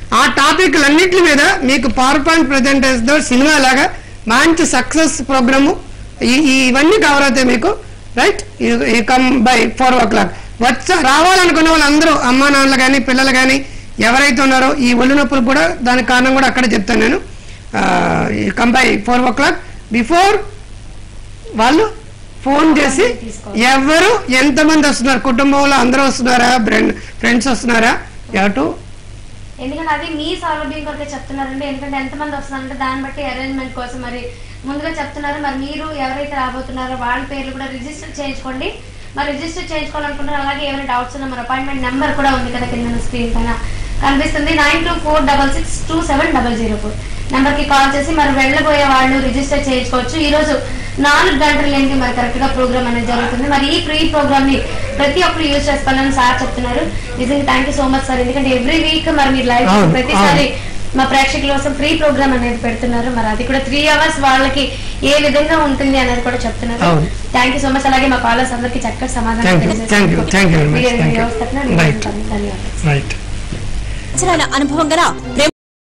ఆ టాపిక్లన్నిటి మీద మీకు పవర్ పాయింట్ ప్రజెంటేషన్తో సినిమా లాగా మంచి సక్సెస్ ప్రోగ్రాము ఈ- ఈ- ఇవన్నీ కవర్ అవుతాయి మీకు రైట్ ఈ come by four o'clock వచ్చ రావాలనుకున్న వాళ్ళందరూ అమ్మా నాన్నలు కానీ పిల్లలు కానీ ఎవరైతే ఉన్నారో ఈ ఒళ్ళు నొప్పులు కూడా దానికి కారణం కూడా అక్కడే చెప్తాను నేను come by four o'clock before వాళ్ళు ఫోన్ చేసి ఎవరు ఎంతమంది వస్తున్నారు కుటుంబంలో అందరూ వస్తున్నారా ఫ్రెండ్స్ వస్తున్నారా టు ఎందుకంటే అది మీ సౌలభ్యం కొరకే చెప్తున్నారండి ఎందుకంటే ఎంతమంది వస్తున్నారంటే దాన్ని బట్టి అరేంజ్మెంట్ కోసం మరి ముందుగా చెప్తున్నారు మరి మీరు ఎవరైతే రాబోతున్నారో వాళ్ళ పేర్లు కూడా రిజిస్టర్ చేయించుకోండి మరి రిజిస్టర్ చేయించుకోవాలనుకుంటున్నారు అలాగే ఏమైనా డౌట్స్ ఉన్నా మరి అపాయింట్మెంట్ నెంబర్ కూడా ఉంది కదా కింద స్క్రీన్ పైన కనిపిస్తుంది nine two four double six two seven double zero four నెంబర్కి కాల్ చేసి మరి వెళ్ళబోయే వాళ్ళు రిజిస్టర్ చేయించుకోవచ్చు ఈ రోజు నాలుగు గంటలకి మరి కరెక్ట్ గా ప్రోగ్రామ్ అనేది జరుగుతుంది మరి ఈ ఫ్రీ ప్రోగ్రామ్ ని ప్రతి ఒక్కరు యూజ్ చేసుకోవాలని సార్ చెప్తున్నారు నిజంగా thank you so much sir ఎందుకంటే ఎవ్రీ వీక్ మరి మీరు లైవ్ అవును, ప్రతిసారి మా ప్రేక్షకుల కోసం ఫ్రీ ప్రోగ్రామ్ అనేది పెడుతున్నారు మరి అది కూడా త్రీ అవర్స్ వాళ్ళకి ఏ విధంగా ఉంటుంది అనేది కూడా చెప్తున్నారు అవును. థ్యాంక్ యూ సో మచ్ అలాగే మా కాలర్స్ అందరికి చక్కటి సమాధానం Thank you, తెలియజేసినందుకు thank you, thank you very much, మీరు thank you. వ్యవస్థకు నేను Right. ధన్యవాదాలు రైట్ సంవత్సరాల అనుభవం గల ప్రముఖ